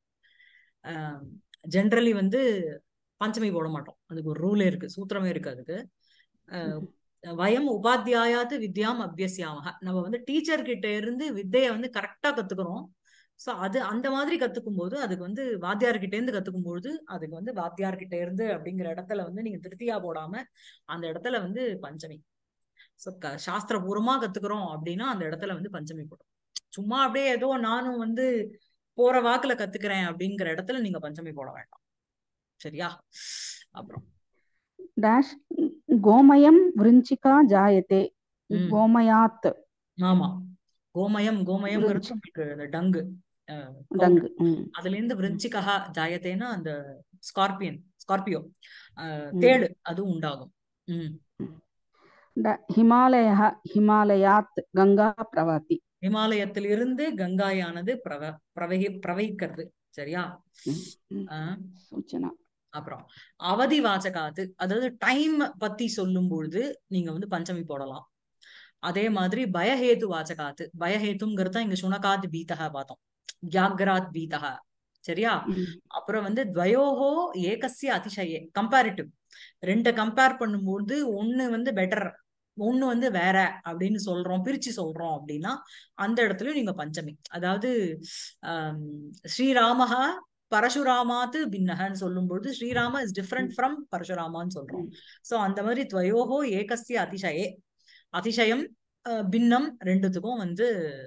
ஜென்ரலி வந்து பஞ்சமி போட மாட்டோம் அதுக்கு ஒரு ரூலே இருக்கு சூத்திரமே இருக்கு அதுக்கு அஹ், வயம் உபாத்தியாயாத்து வித்யாம் அபியசியாமக நம்ம வந்து டீச்சர் கிட்ட இருந்து வித்தைய வந்து கரெக்டா கத்துக்கிறோம் சோ அது அந்த மாதிரி கத்துக்கும் போது அதுக்கு வந்து வாத்தியார்கிட்ட இருந்து கத்துக்கும் பொழுது அதுக்கு வந்து வாத்தியார்கிட்ட இருந்து அப்படிங்கிற இடத்துல வந்து நீங்க திருத்தியா போடாம அந்த இடத்துல வந்து பஞ்சமி சோ க- சாஸ்திரபூர்வமா கத்துக்கிறோம் அப்படின்னா அந்த இடத்துல வந்து பஞ்சமி போடும் சும்மா அப்படியே ஏதோ நானும் வந்து போற வாக்குல கத்துக்கிறேன் அப்படிங்கிற இடத்துல நீங்க பஞ்சமி போட வேண்டாம் சரியா அப்புறம் டேஷ் கோமயம் விருஞ்சிகா ஜாயத்தே ம் கோமயாத் ஆமா கோமயம் கோமயம்ங்கிறது விருஞ்சி உங்களுக்கு இந்த டங்கு கவுண்ட் டங்கு ம் அதுல இருந்து ம் விருச்சிகா ஜாயத்தேன்னா அந்த ஸ்கார்பியன் ஸ்கார்பியோ ம் தேடு அதுவும் உண்டாகும் ம் ம். ட- ஹிமாலயः ஹிமாலயாத் கங்கா பிரவதி இமாலயத்திலிருந்து கங்காயானது பிரவ பிரவகி பிரவகிக்கிறது சரியா ம் ம் ஆஹ் சூச்சனா அப்புறம் அவதி வாச்சகாத்து அதாவது டைம் பத்தி சொல்லும் பொழுது நீங்க வந்து பஞ்சமி போடலாம் அதே மாதிரி பயஹேது வாச்சகாத்து பயஹேத்துங்கிறது தான் இங்க சுனகாத் பீதக பார்த்தோம் வியாக்ராத் பீதக சரியா ம் அப்புறம் வந்து துவயோகோ ஏகஸ்ய அதிசயே கம்பேரிட்டிவ் ரெண்டை கம்பேர் பண்ணும்போது ஒண்ணு வந்து பெட்டர் ஒண்ணு வந்து வேற அப்படின்னு சொல்றோம் பிரிச்சு சொல்றோம் அப்படின்னா அந்த இடத்துலயும் நீங்க பஞ்சமி அதாவது ஆம், ஸ்ரீராமஹா பரசுராமாத்து பின்னகன்னு சொல்லும்போது ஸ்ரீராம இஸ் டிஃப்ரெண்ட் ஃப்ரம் பரசுராமான்னு சொல்றோம் ம் சோ அந்த மாதிரி துவயோகோ ஏகஸ்ய அதிசயே அதிசயம் அஹ், பின்னம் ரெண்டுத்துக்கும் வந்து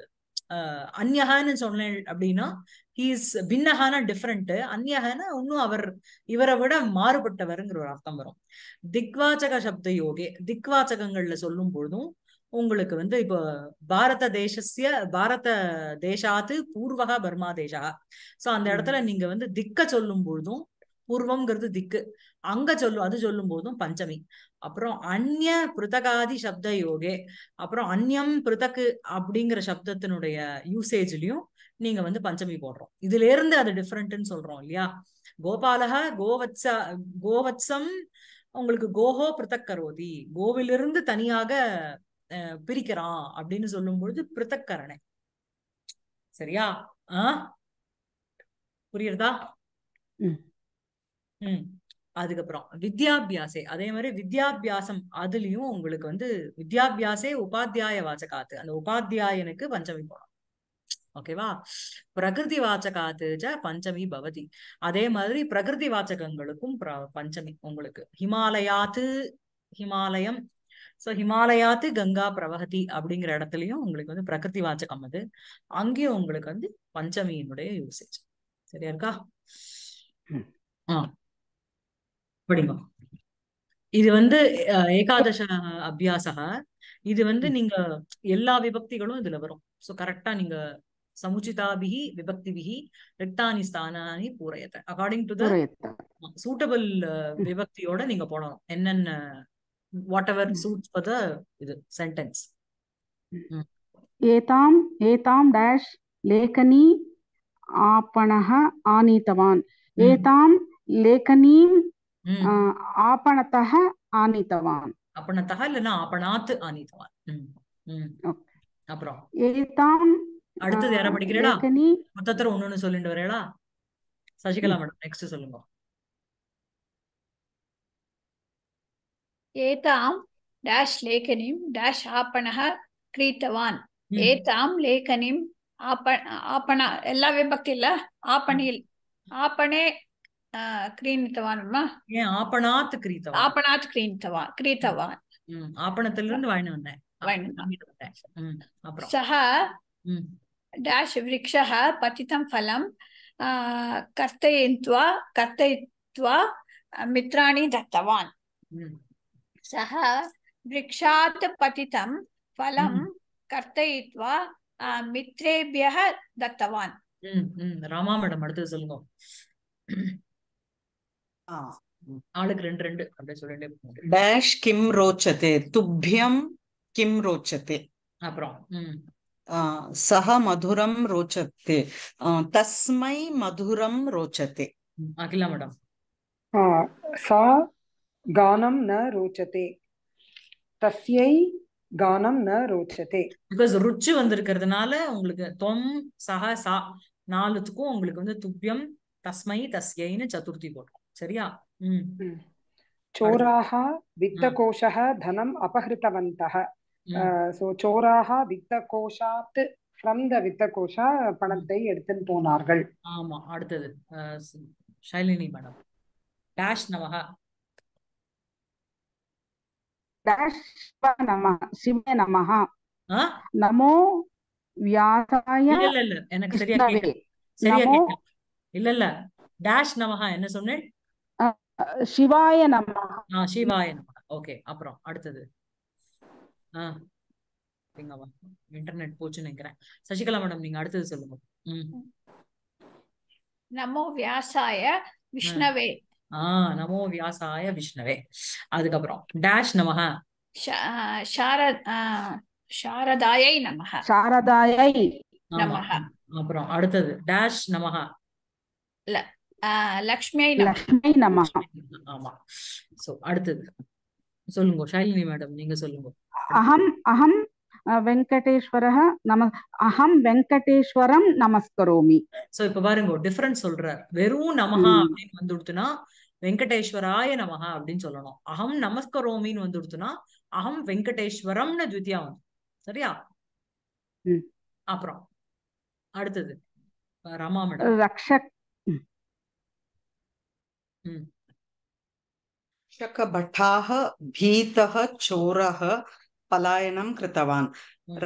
அஹ், அந்யகான்னு சொன்னேன் அப்படின்னா ஹீஸ் பின்னகான டிஃப்ரெண்ட் அந்யகான இன்னும் அவர் இவரை விட மாறுபட்டவருங்கிற ஒரு அர்த்தம் வரும் திக்வாச்சக சப்த யோகே திக்வாச்சகங்கள்ல சொல்லும் பொழுதும் உங்களுக்கு வந்து இப்போ பாரத தேசஸ்ய பாரத தேசாத்து பூர்வக பர்மா தேசா சோ அந்த ம் இடத்துல நீங்க வந்து திக்க சொல்லும் பொழுதும் பூர்வம்ங்கிறது திக்கு அங்க சொல்லும் அது சொல்லும் போதும் பஞ்சமி அப்புறம் அந்நிய பிருத்தகாதி சப்த யோகே அப்புறம் அந்நியம் பிருத்தக்கு அப்படிங்கிற சப்தத்தினுடைய யூசேஜ்லயும் நீங்க வந்து பஞ்சமி போடுறோம் இதுல இருந்து அது டிஃப்ரெண்ட்னு சொல்றோம் இல்லையா கோபாலக கோவத்ச கோவத்சம் உங்களுக்கு கோஹோ பிருத்தக் கரோதி கோவிலிருந்து தனியாக அஹ், பிரிக்கிறான் அப்படின்னு சொல்லும் பொழுது பிருத்தக்கரணை சரியா ஆ புரியுறதா ம் ம் அதுக்கப்புறம் வித்யாபியாசே அதே மாதிரி வித்யாபியாசம் அதுலயும் உங்களுக்கு வந்து வித்யாபியாசே உபாத்தியாய வாச்சகாத்து அந்த உபாத்தியாயனுக்கு பஞ்சமி போடும் ஓகேவா பிரகிருதி வாச்சகாத்து ச பஞ்சமி பவதி அதே மாதிரி பிரகிருதி வாச்சகங்களுக்கும் பிர- பஞ்சமி உங்களுக்கு ஹிமாலயாத்து ஹிமாலயம் சோ ஹிமாலயாத்து கங்கா பிரவஹதி அப்படிங்கிற இடத்துலயும் உங்களுக்கு வந்து பிரகிருதி வாச்சகம் அது அங்கேயும் உங்களுக்கு வந்து பஞ்சமியினுடைய யூசேஜ் சரியா இருக்கா ம் ஆ படிங்க இது வந்து அஹ், ஏகாதச அபியாசக இது வந்து ம் நீங்க எல்லா விபக்திகளும் இதுல வரும் சோ கரெக்டா நீங்க சமுச்சிதாபிஹி விபக்திபிஹி ரிக்தானி ஸ்தானானி பூரயத்தை அகார்டிங் டு த பூரயத்த சூட்டபிள் ம் விபக்தியோட நீங்க போடணும் என்னென்ன வாட் எவர் ம் சூட்ஸ் ஃபார் த இது சென்டென்ஸ் ம் एताम् एतां डैश् लेखनी आपणः आनीतवान् एतां लेखनीम् ம் आ, आपणतः आनीतवान् அப்பணத்தக இல்லைன்னா அப்பணாத்து ஆனித்தவான் ம் ம் ओके அப்புறம் एतां आ, அடுத்தது யாரா படிக்கிறீடா लेखनी மொத்தத்துல ஒண்ணு சொல்லிட்டு வரேடா சசிகலா ம் மேடம் நெக்ஸ்ட் சொல்லுங்க एतां डाश् लेखनीं डाश् आपणः क्रीतवान् ம் एतां लेखनीम् आप आपण ಎಲ್ಲ ವಿಭಕ್ತಿ ಇಲ್ಲ ம். आपणिल् आपणे आ, क्रीणितवान् वा ஏன் ஆப்பணாத்து கிரீத்தவான் आपणात् क्रीणितवान् ம் क्रीतवान् ம் ஆப்பணத்துல இருந்து வாங்கிட்டு வந்தேன் ஆ, वैण्- வாங்கிட்டு வந்தேன் ம் அப்புறம் सः ம் डाश् वृक्षः पतितं फलं आ, कर्तयित्वा कर्तयित्वा आ, मित्राणि दत्तवान् ம் सः वृक्षात् पतितं फलं ம் कर्तयित्वा आ, मित्रेभ्यः दत्तवान् ம் ம் ராமா மேடம் அடுத்தது சொல்லுங்க ஆ. ம். ஆளுக்கு ரெண்டு ரெண்டு அப்படியே சொல்லிட்டே போங்க डैश् किं रोचते तुभ्यं किं रोचते அப்புறம் ம் आ, सः मधुरं रोचते आ, तस्मै मधुरं रोचते ம். அகிலா மேடம் आ, सा गानं न रोचते तस्यै गानं न रोचते பிகாஸ் ருச்சு வந்திருக்கிறதுனால உங்களுக்கு தொம் சஹ சா நாலுத்துக்கும் உங்களுக்கு வந்து துப்பியம் தஸ்மை தஸ்யைன்னு சதுர்த்தி போடுறோம் சரியா ம் ம். அடுத்து चोराः ஆ वित्तकोशः धनम् अपहृतवन्तः ம் सो चोराः वित्तकोशात् ஃப்ரம் த வித்தகோஷா பணத்தை எடுத்துன்னு போனார்கள் ஆமா அடுத்தது அஹ், ஸ்- ஷைலினி மேடம் டேஷ் நமஹ डैश नमः शिवे नमः ஆ नमो व्यासाय இல்ல இல்ல இல்ல எனக்கு சரியா विष्णवे கேட்கல சரியா நமோ கேட்கல இல்ல இல்ல டேஷ் நமஹா என்ன சொன்னேன் शिवाय नमः ஆ சிவாய நமஹ ஓகே அப்புறம் அடுத்தது ஆ எங்கவா இன்டர்நெட் போச்சுன்னு நினைக்கிறேன் சசிகலா மேடம் நீங்க அடுத்தது சொல்லுங்க ம் நமோ வியாசாய விஷ்ணவே ஆ நமோ வியாசாய விஷ்ணவே அதுக்கப்புறம் டேஷ் நமஹ शा- शारद आ, शारदायै नमः शारदायै ஆமா நமஹ அப்புறம் அடுத்தது டேஷ் நமஹ ल- आ, लक्ष्म्यै नमः लक्ष्मी नमः ஆமா சோ அடுத்தது சொல்லுங்க ஷைலினி மேடம் நீங்க சொல்லுங்க अहम् अहं अ, वेङ्कटेश्वरः नम अहं वेङ्कटेश्वरं नमस्करोमि சோ இப்ப பாருங்க டிஃபரன்ஸ் சொல்றார் வெறும் நமஹா ம். அப்படின்னு வந்து கொடுத்துனா வெங்கடேஸ்வராய நமஹா அப்படின்னு சொல்லணும் அகம் நமஸ்கரோமின்னு வந்து கொடுத்துனா அகம் வெங்கடேஸ்வரம்னு த்வித்தியா வந்து சரியா ம். அப்புறம் அடுத்தது அஹ் ரமா மேடம் रक्षक ம் रक्षकभटाः भीतः चोरः पलायनं कृतवान् ம்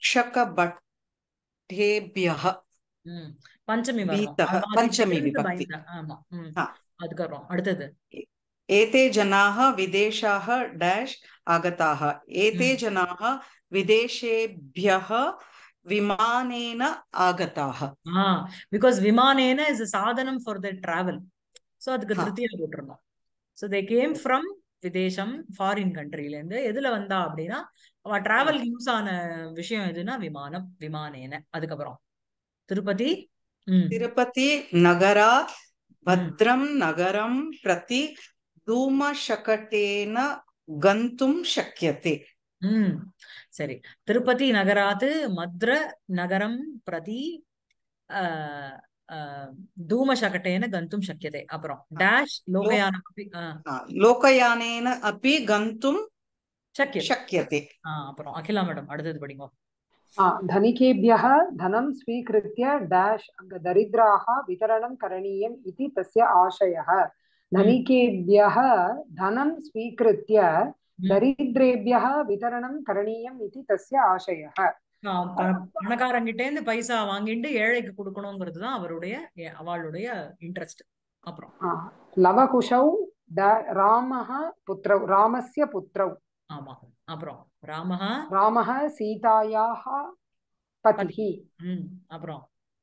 रक्षकभटेभ्यः ம் பஞ்சமி வரணும் भीतः அது- அதை पञ्चमी தெரிந்து विभक्ति பயந்த ஆமா ம் हा அதுக்கப்புறம் அடுத்தது एते जनाः विदेशाः डैश् आगताः एते ம் जनाः विदेशेभ्यः विमानेन आगताः ஆ பிகாஸ் விமானேன இஸ் சாதனம் ஃபார் த டிராவல் ஸோ அதுக்கு हा திருத்தியா போட்டுருணும் ஸோ தே கேம் ஃப்ரம் விதேசம் ஃபாரின் கண்ட்ரில இருந்து எதுல வந்தா அப்படின்னா அவ हा டிராவல் யூஸ் ஆன விஷயம் எதுனா விமானம் விமானேன அதுக்கப்புறம் திருப்பதி ம் तिरुपति नगरात् ம் भद्रं नगरं प्रति धूमशकटेन गन्तुं शक्यते ம் சரி திருப்பதி நகராத் மத்ர நகரம் பிரதி அஹ், அஹ், धूमशकटेन गन्तुं शक्यते अப்புறம் हा, டேஷ் लो லோகயானमपि ஆ, हा, लोकयानेन अपि गन्तुं शक्यते शक्यते ஆ அப்புறம் அகிலா மேடம் அடுத்தது படிங்க आ, धनिकेभ्यः धनं स्वीकृत्य डैश् दरिद्राः वितरणं करणीयम् इति तस्य आशयः ம் धनिकेभ्यः धनं स्वीकृत्य ம் दरिद्रेभ्यः वितरणं करणीयम् इति तस्य आशयः ஆ, ப- பணக்காரங்கிட்ட இருந்து பைசா வாங்கிட்டு ஏழைக்கு கொடுக்கணுங்கிறது தான் அவருடைய எ- அவளுடைய இன்ட்ரெஸ்ட் அப்புறம் आ, लवकुशौ ड- रामः पुत्रौ रामस्य पुत्रौ ஆமா அப்புறம் ராமஹ रामः सीतायाः பதி पतिः ம் அப்புறம்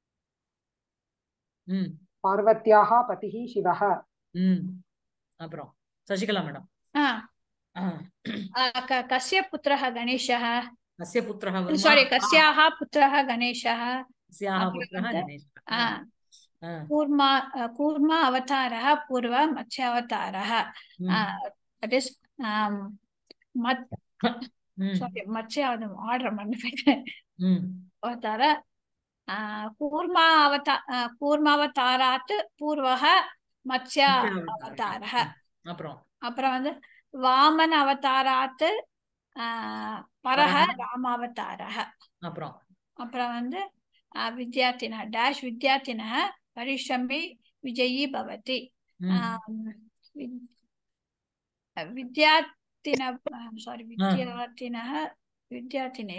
ம் पार्वत्याः पतिः शिवः ம் அப்புறம் சசிகலா மேடம் आ, ஆ, आ, क- कस्य पुत्रः गणेशः அஸ்ய புத்திரः வருமா सारी ஆ कस्याः पुत्रः गणेशः அஸ்யாः अப்புறம் புத்திரः வந்து கணேஷः आ, ஆ ஆ कूर्मा अ, कूर्म अवतारः पूर्व मत्स्यावतारः ம் दट् इस् मत् ம் சாரி மத்ஸ்ய ஆர்டர் பண்ணி போயிட்டேன் ம் அவதார ஆ, கூர்மா அவதா ஆ, கூர்மாவதாராத் பூர்வக மத்ஸ்ய நித்யாவதாரः அவதாரः ம் அப்புறம் அப்புறம் வந்து வாமன அவதாராத் ஆ, பரஹ பரஹ ராமாவதாரः அப்புறம் அப்புறம் வந்து ஆ, வித்யார்த்தினः டேஷ் வித்யார்த்தினः பரிஷ்ரமி விஜயி பவதி ம் ஆம், வித்- வித்யார்த்தின சாரி ஆ வித்யார்த்தினः வித்யார்த்தினே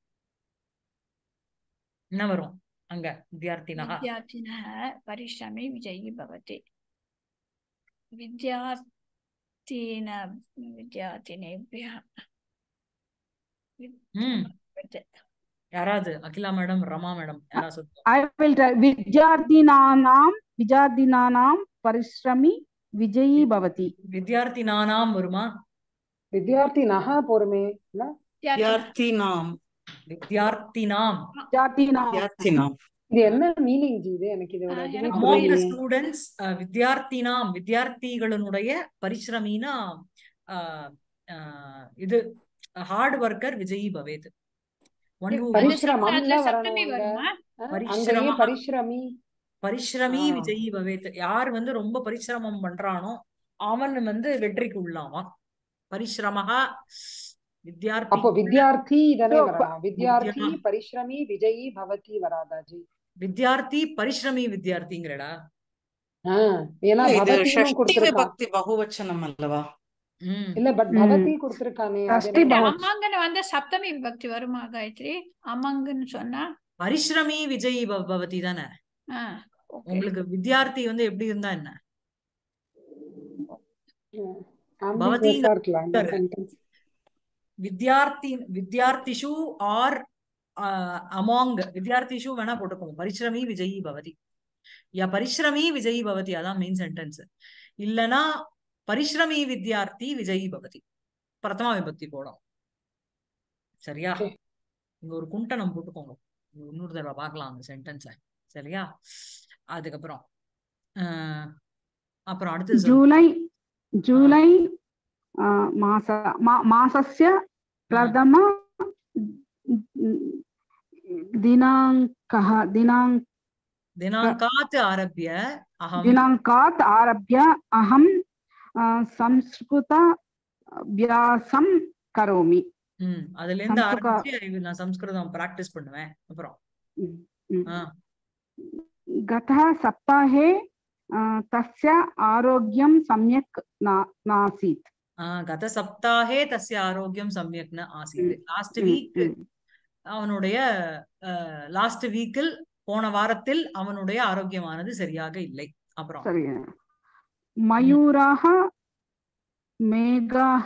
என்ன வரும் அங்க வித்யார்த்தினः विद्यार्थिनः परिश्रमे विजयी भवति विद्यार्थिन विद्यार्थिनेभ्यः ம் विद्- யாராவது அகிலா மேடம் ரமா மேடம் யாராவது சொல்லுங்க I will tell विद्यार्थिनानां विद्यार्थिनानां परिश्रमी विजयी भवति வித்யார்த்தினானாம் வருமா विद्यार्थिनः पूर्वमे न विद्यार्थिनः विद्यार्थिनां வித்யார்த்தினாம் विद्यार्थिनां विद्यार्थिनां இது என்ன மீனிங் ஜி இது எனக்கு இதோட ஆ, இதுவே எனக்கு அமாங் த புரியல. புரியலையே ஸ்டூடெண்ட்ஸ் வித்யார்த்தினாம் வித்யார்த்திகளுடைய பரிசிரமினா அஹ், அஹ், இது ஹார்ட் ஒர்க்கர் விஜயி பவேத் ஒன் ஹூ அந்த பரிஷ்ரமம்ல சப்த- வரணும் சப்தமி அங்க வருமா அஹ், அங்கேயே பரிஷ்ரமஹ பரிஷ்ரமி பரிஷ்ரமி ஆ விஜயி பவேத் யார் வந்து ரொம்ப பரிசிரமம் பண்றானோ அவன் வந்து வெற்றிக்கு உள்ளாவான் பரிசிரமஹா வித்யார்த்தி அப்போ வித்யார்த்தி தானே So, வரலாம் வித்யார்த்தி வித்யா- பரிஸ்ரமி விஜயி பவதி வராதாஜி வித்யார்த்தி பரிஸ்ரமி வித்யார்த்திங்கிறடா ஆ, ஏன்னா இது பவதின்னு ஷஷ்டி கொடுத்திருக்கான் விபக்தி பகுவச்சனம் அல்லவா ம் இல்ல பட் ம். பவதி கொடுத்திருக்கானே அது ஷஷ்டி என்ன? பவ- அம்மங்கன்னு வந்து சப்தமி விபக்தி வருமா காயத்ரி அம்மங்கன்னு சொன்னா பரிஸ்ரமி விஜயி பவ- பவதி தானே ஆ, okay. உங்களுக்கு வித்யார்த்தி வந்து எப்படி இருந்தா என்ன ambiguous பவதிங்க- ஆ இருக்கலாம் இந்த இருக்காரு. sentence. வித்யார்த்தி வித்யார்த்திஷு ஆர் அமாங் வித்யார்த்திஷு வேணா போட்டுக்கோங்க பரிஸ்ரமி விஜயி பவதி யா பரிஸ்ரமி விஜயி பவதி அதான் மெயின் சென்டென்ஸ் இல்லனா பரிஸ்ரமி வித்யார்த்தி விஜயி பவதி பிரதமா விபக்தி போடும் சரியா Okay. இங்க ஒரு குண்டனம் போட்டுக்கோங்க இன்னொரு தடவை பார்க்கலாம் அந்த சென்டென்ஸ சரியா அதுக்கப்புறம் அஹ், அப்புறம் அடுத்து சொல்லு. जूलै जूलै आ, मास मा- मासस्य प्रथम दिनाङ्कः दिनाङ्क தினாங்காத் ஆரம்பிய அகம் दिनाङ्कात् आरभ्य अहं आ, संस्कृत अभ्यासं करोमि ம் அதுல இருந்து சம்ஸ்கிருதா- ஆரம்பிச்சு I will- நான் சம்ஸ்கிருதம் பிராக்டிஸ் பண்ணுவேன் அப்புறம் ஆ गतः सप्ताहे आ, तस्य आरोग्यं सम्यक् ना- नासीत् ஆ, கத சப்தாஹே தஸ்ய ஆரோக்கியம் சம்யக்னு ஆசீத் ம், லாஸ்ட் ம், வீக் ம். அவனுடைய லாஸ்ட் வீக்கில் போன வாரத்தில் அவனுடைய ஆரோக்கியமானது சரியாக இல்லை அப்புறம் सरि मयूराः मेघाः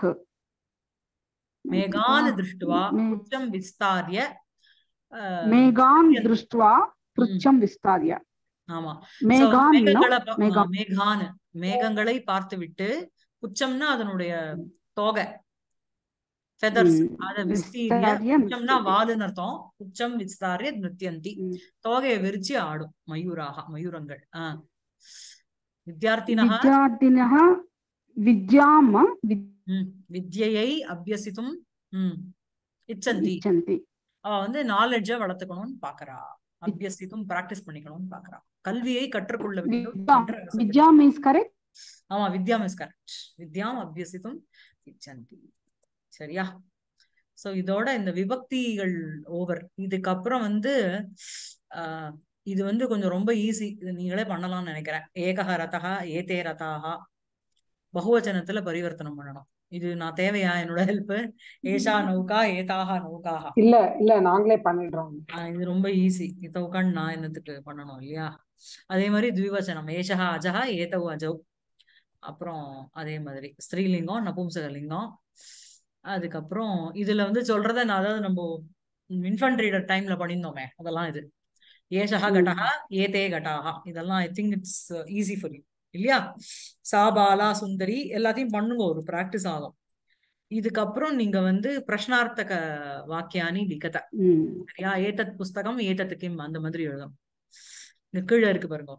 மேகான் திருஷ்டுவா मे- உச்சம் விஸ்தாரிய ஆ, मेघान् யன்- दृष्ट्वा पृच्छं विस्तार्य ஆமா So, मेघान् no மேகங்களை பா- மேகா ஆ, மேகான் மேகங்களை பார்த்து விட்டு புச்சம்னா அதனுடைய தோகை ஃபெதர்ஸ் ம், அத விஸ்தீரிய விஸ்தாரிய புச்சம்னா நிறுத்தியதி. வாலுன்னு அர்த்தம் புச்சம் விஸ்தாரிய நிருத்தியந்தி ம். தோகையை விரிச்சு ஆடும் மயூராக மயூரங்கள் ஆ வித்யார்த்தினः विद्यार्थिनः विद्यां वि- ம், வித்யையை அபியசித்தும் ம் இச்சந்தி इच्छन्ति அவ வந்து நாலேஜ வளர்த்துக்கணும்னு பாக்குறா அபியசித்தும் பிராக்டிஸ் பண்ணிக்கணும்னு பாக்குறா கல்வியை கற்றுக்கொள்ள வேண்டும் विद्या என்ற ரசத்தில். विद्या मीन्स् करेक्ट् ஆமா வித்யாம் இஸ் கரெக்ட் வித்யாம் அபியசித்தும் இச்சந்தி சரியா சோ இதோட இந்த விபக்திகள் ஓவர் இதுக்கப்புறம் வந்து ஆஹ் இது வந்து கொஞ்சம் ரொம்ப ஈஸி இது நீங்களே பண்ணலாம்னு நினைக்கிறேன் ஏகஹ ரதஹ ஏதே ரதாஹா பகுவச்சனத்துல பரிவர்த்தனம் பண்ணணும் இது நான் தேவையா என்னோட ஹெல்ப் ஏஷா நௌகா ஏதாஹா நௌகாஹா இல்ல இல்ல நாங்களே பண்ணிடுறோம் ஆஹ் இது ரொம்ப ஈஸி இத உட்காந்து நான் என்னத்துக்கு பண்ணணும் இல்லையா அதே மாதிரி த்விவச்சனம் ஏஷஹா அஜஹா ஏதவு அஜவ் அப்புறம் அதே மாதிரி ஸ்திரீலிங்கம் நபும்சகலிங்கம் அதுக்கப்புறம் இதுல வந்து சொல்றத நான் அதாவது நம்ம இன்ஃபன்ட் ரீடர் டைம்ல பண்ணியிருந்தோமே அதெல்லாம் இது ஏஷஹா ம். கட்டஹா ஏதே கட்டாஹா இதெல்லாம் I think it's easy for you இல்லையா சா பாலா சுந்தரி எல்லாத்தையும் பண்ணுங்க ஒரு பிராக்டிஸ் ஆகும் இதுக்கப்புறம் நீங்க வந்து பிரஷ்னார்த்தக வாக்கியானி லிகத ம். சரியா ஏதத் புஸ்தகம் ஏதத் கிம் அந்த மாதிரி எழுதணும் இந்த கீழே இருக்கு பாருங்க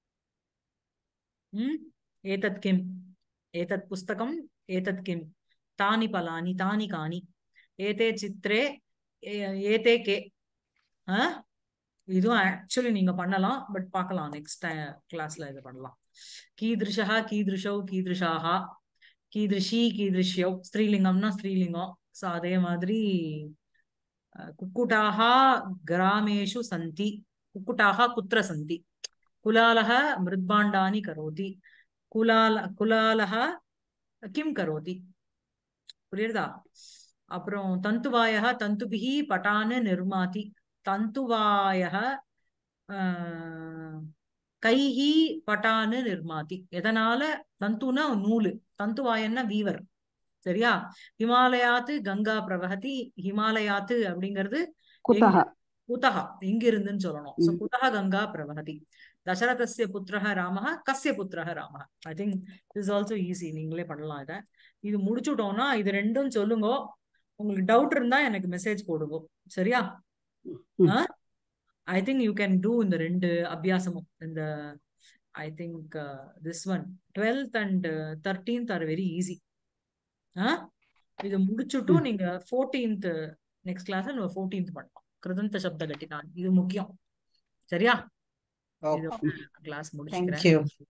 ம் ஏதத் கிம் ஏதத் புஸ்தகம் ஏதத் கிம் தானி பலானி தானி காணி ஏதே சித்ரே ஏ- ஏதே கே ஆ இதுவும் ஆக்சுவலி நீங்க பண்ணலாம் பட் பார்க்கலாம் நெக்ஸ்ட் கிளாஸ்ல இது பண்ணலாம் கீதிருஷா கீதிருஷௌ கீதிருஷாஹா கீதிருஷி கீதிருஷ்யௌ ஸ்திரீலிங்கம்னா ஸ்திரீலிங்கம் ஸோ அதே மாதிரி அஹ், குக்குட்டாः கிராமேஷு சந்தி குக்குட்டாः குத்திர சந்தி குலாலः மிருத்பாண்டானி கரோதி குலால குலாலः கிம் கரோதி புரியுதா அப்புறம் தந்துவாயः தந்துபிஹி பட்டான் நிர்மாதி தந்துவாயः ஆஹ், கைஹி பட்டான் நிர்மாதி எதனால தந்துனா நூலு தந்துவாயன்னா வீவர் சரியா ஹிமாலயாத்து கங்கா பிரவஹதி ஹிமாலயாத்து அப்படிங்கிறது कुतः குதஹ எங்க இருந்துன்னு சொல்லணும் சோ ம். குதஹ கங்கா பிரவஹதி தசரதஸ்ய புத்திரஹ ராமஹ கஸ்ய புத்திரஹ ராமஹ I think is also easy நீங்களே பண்ணலாம் இத இது முடிச்சுட்டோம்னா இது ரெண்டும் சொல்லுங்க உங்களுக்கு டவுட் இருந்தா எனக்கு மெசேஜ் போடுங்க சரியா ம். I think you can do இந்த ரெண்டு அபியாசமும் இந்த I think this one twelfth and thirteenth are very easy இது முடிச்சுட்டும் ம். நீங்க ஃபோர்டீன்த் நெக்ஸ்ட் கிளாஸ் நம்ம ஃபோர்டீன்த் பண்ணலாம் கிருதந்த சப்த கட்டினான் இது முக்கியம் சரியா ஓ இது கிளாஸ் தேங்க் முடிச்சுக்கிறேன் யூ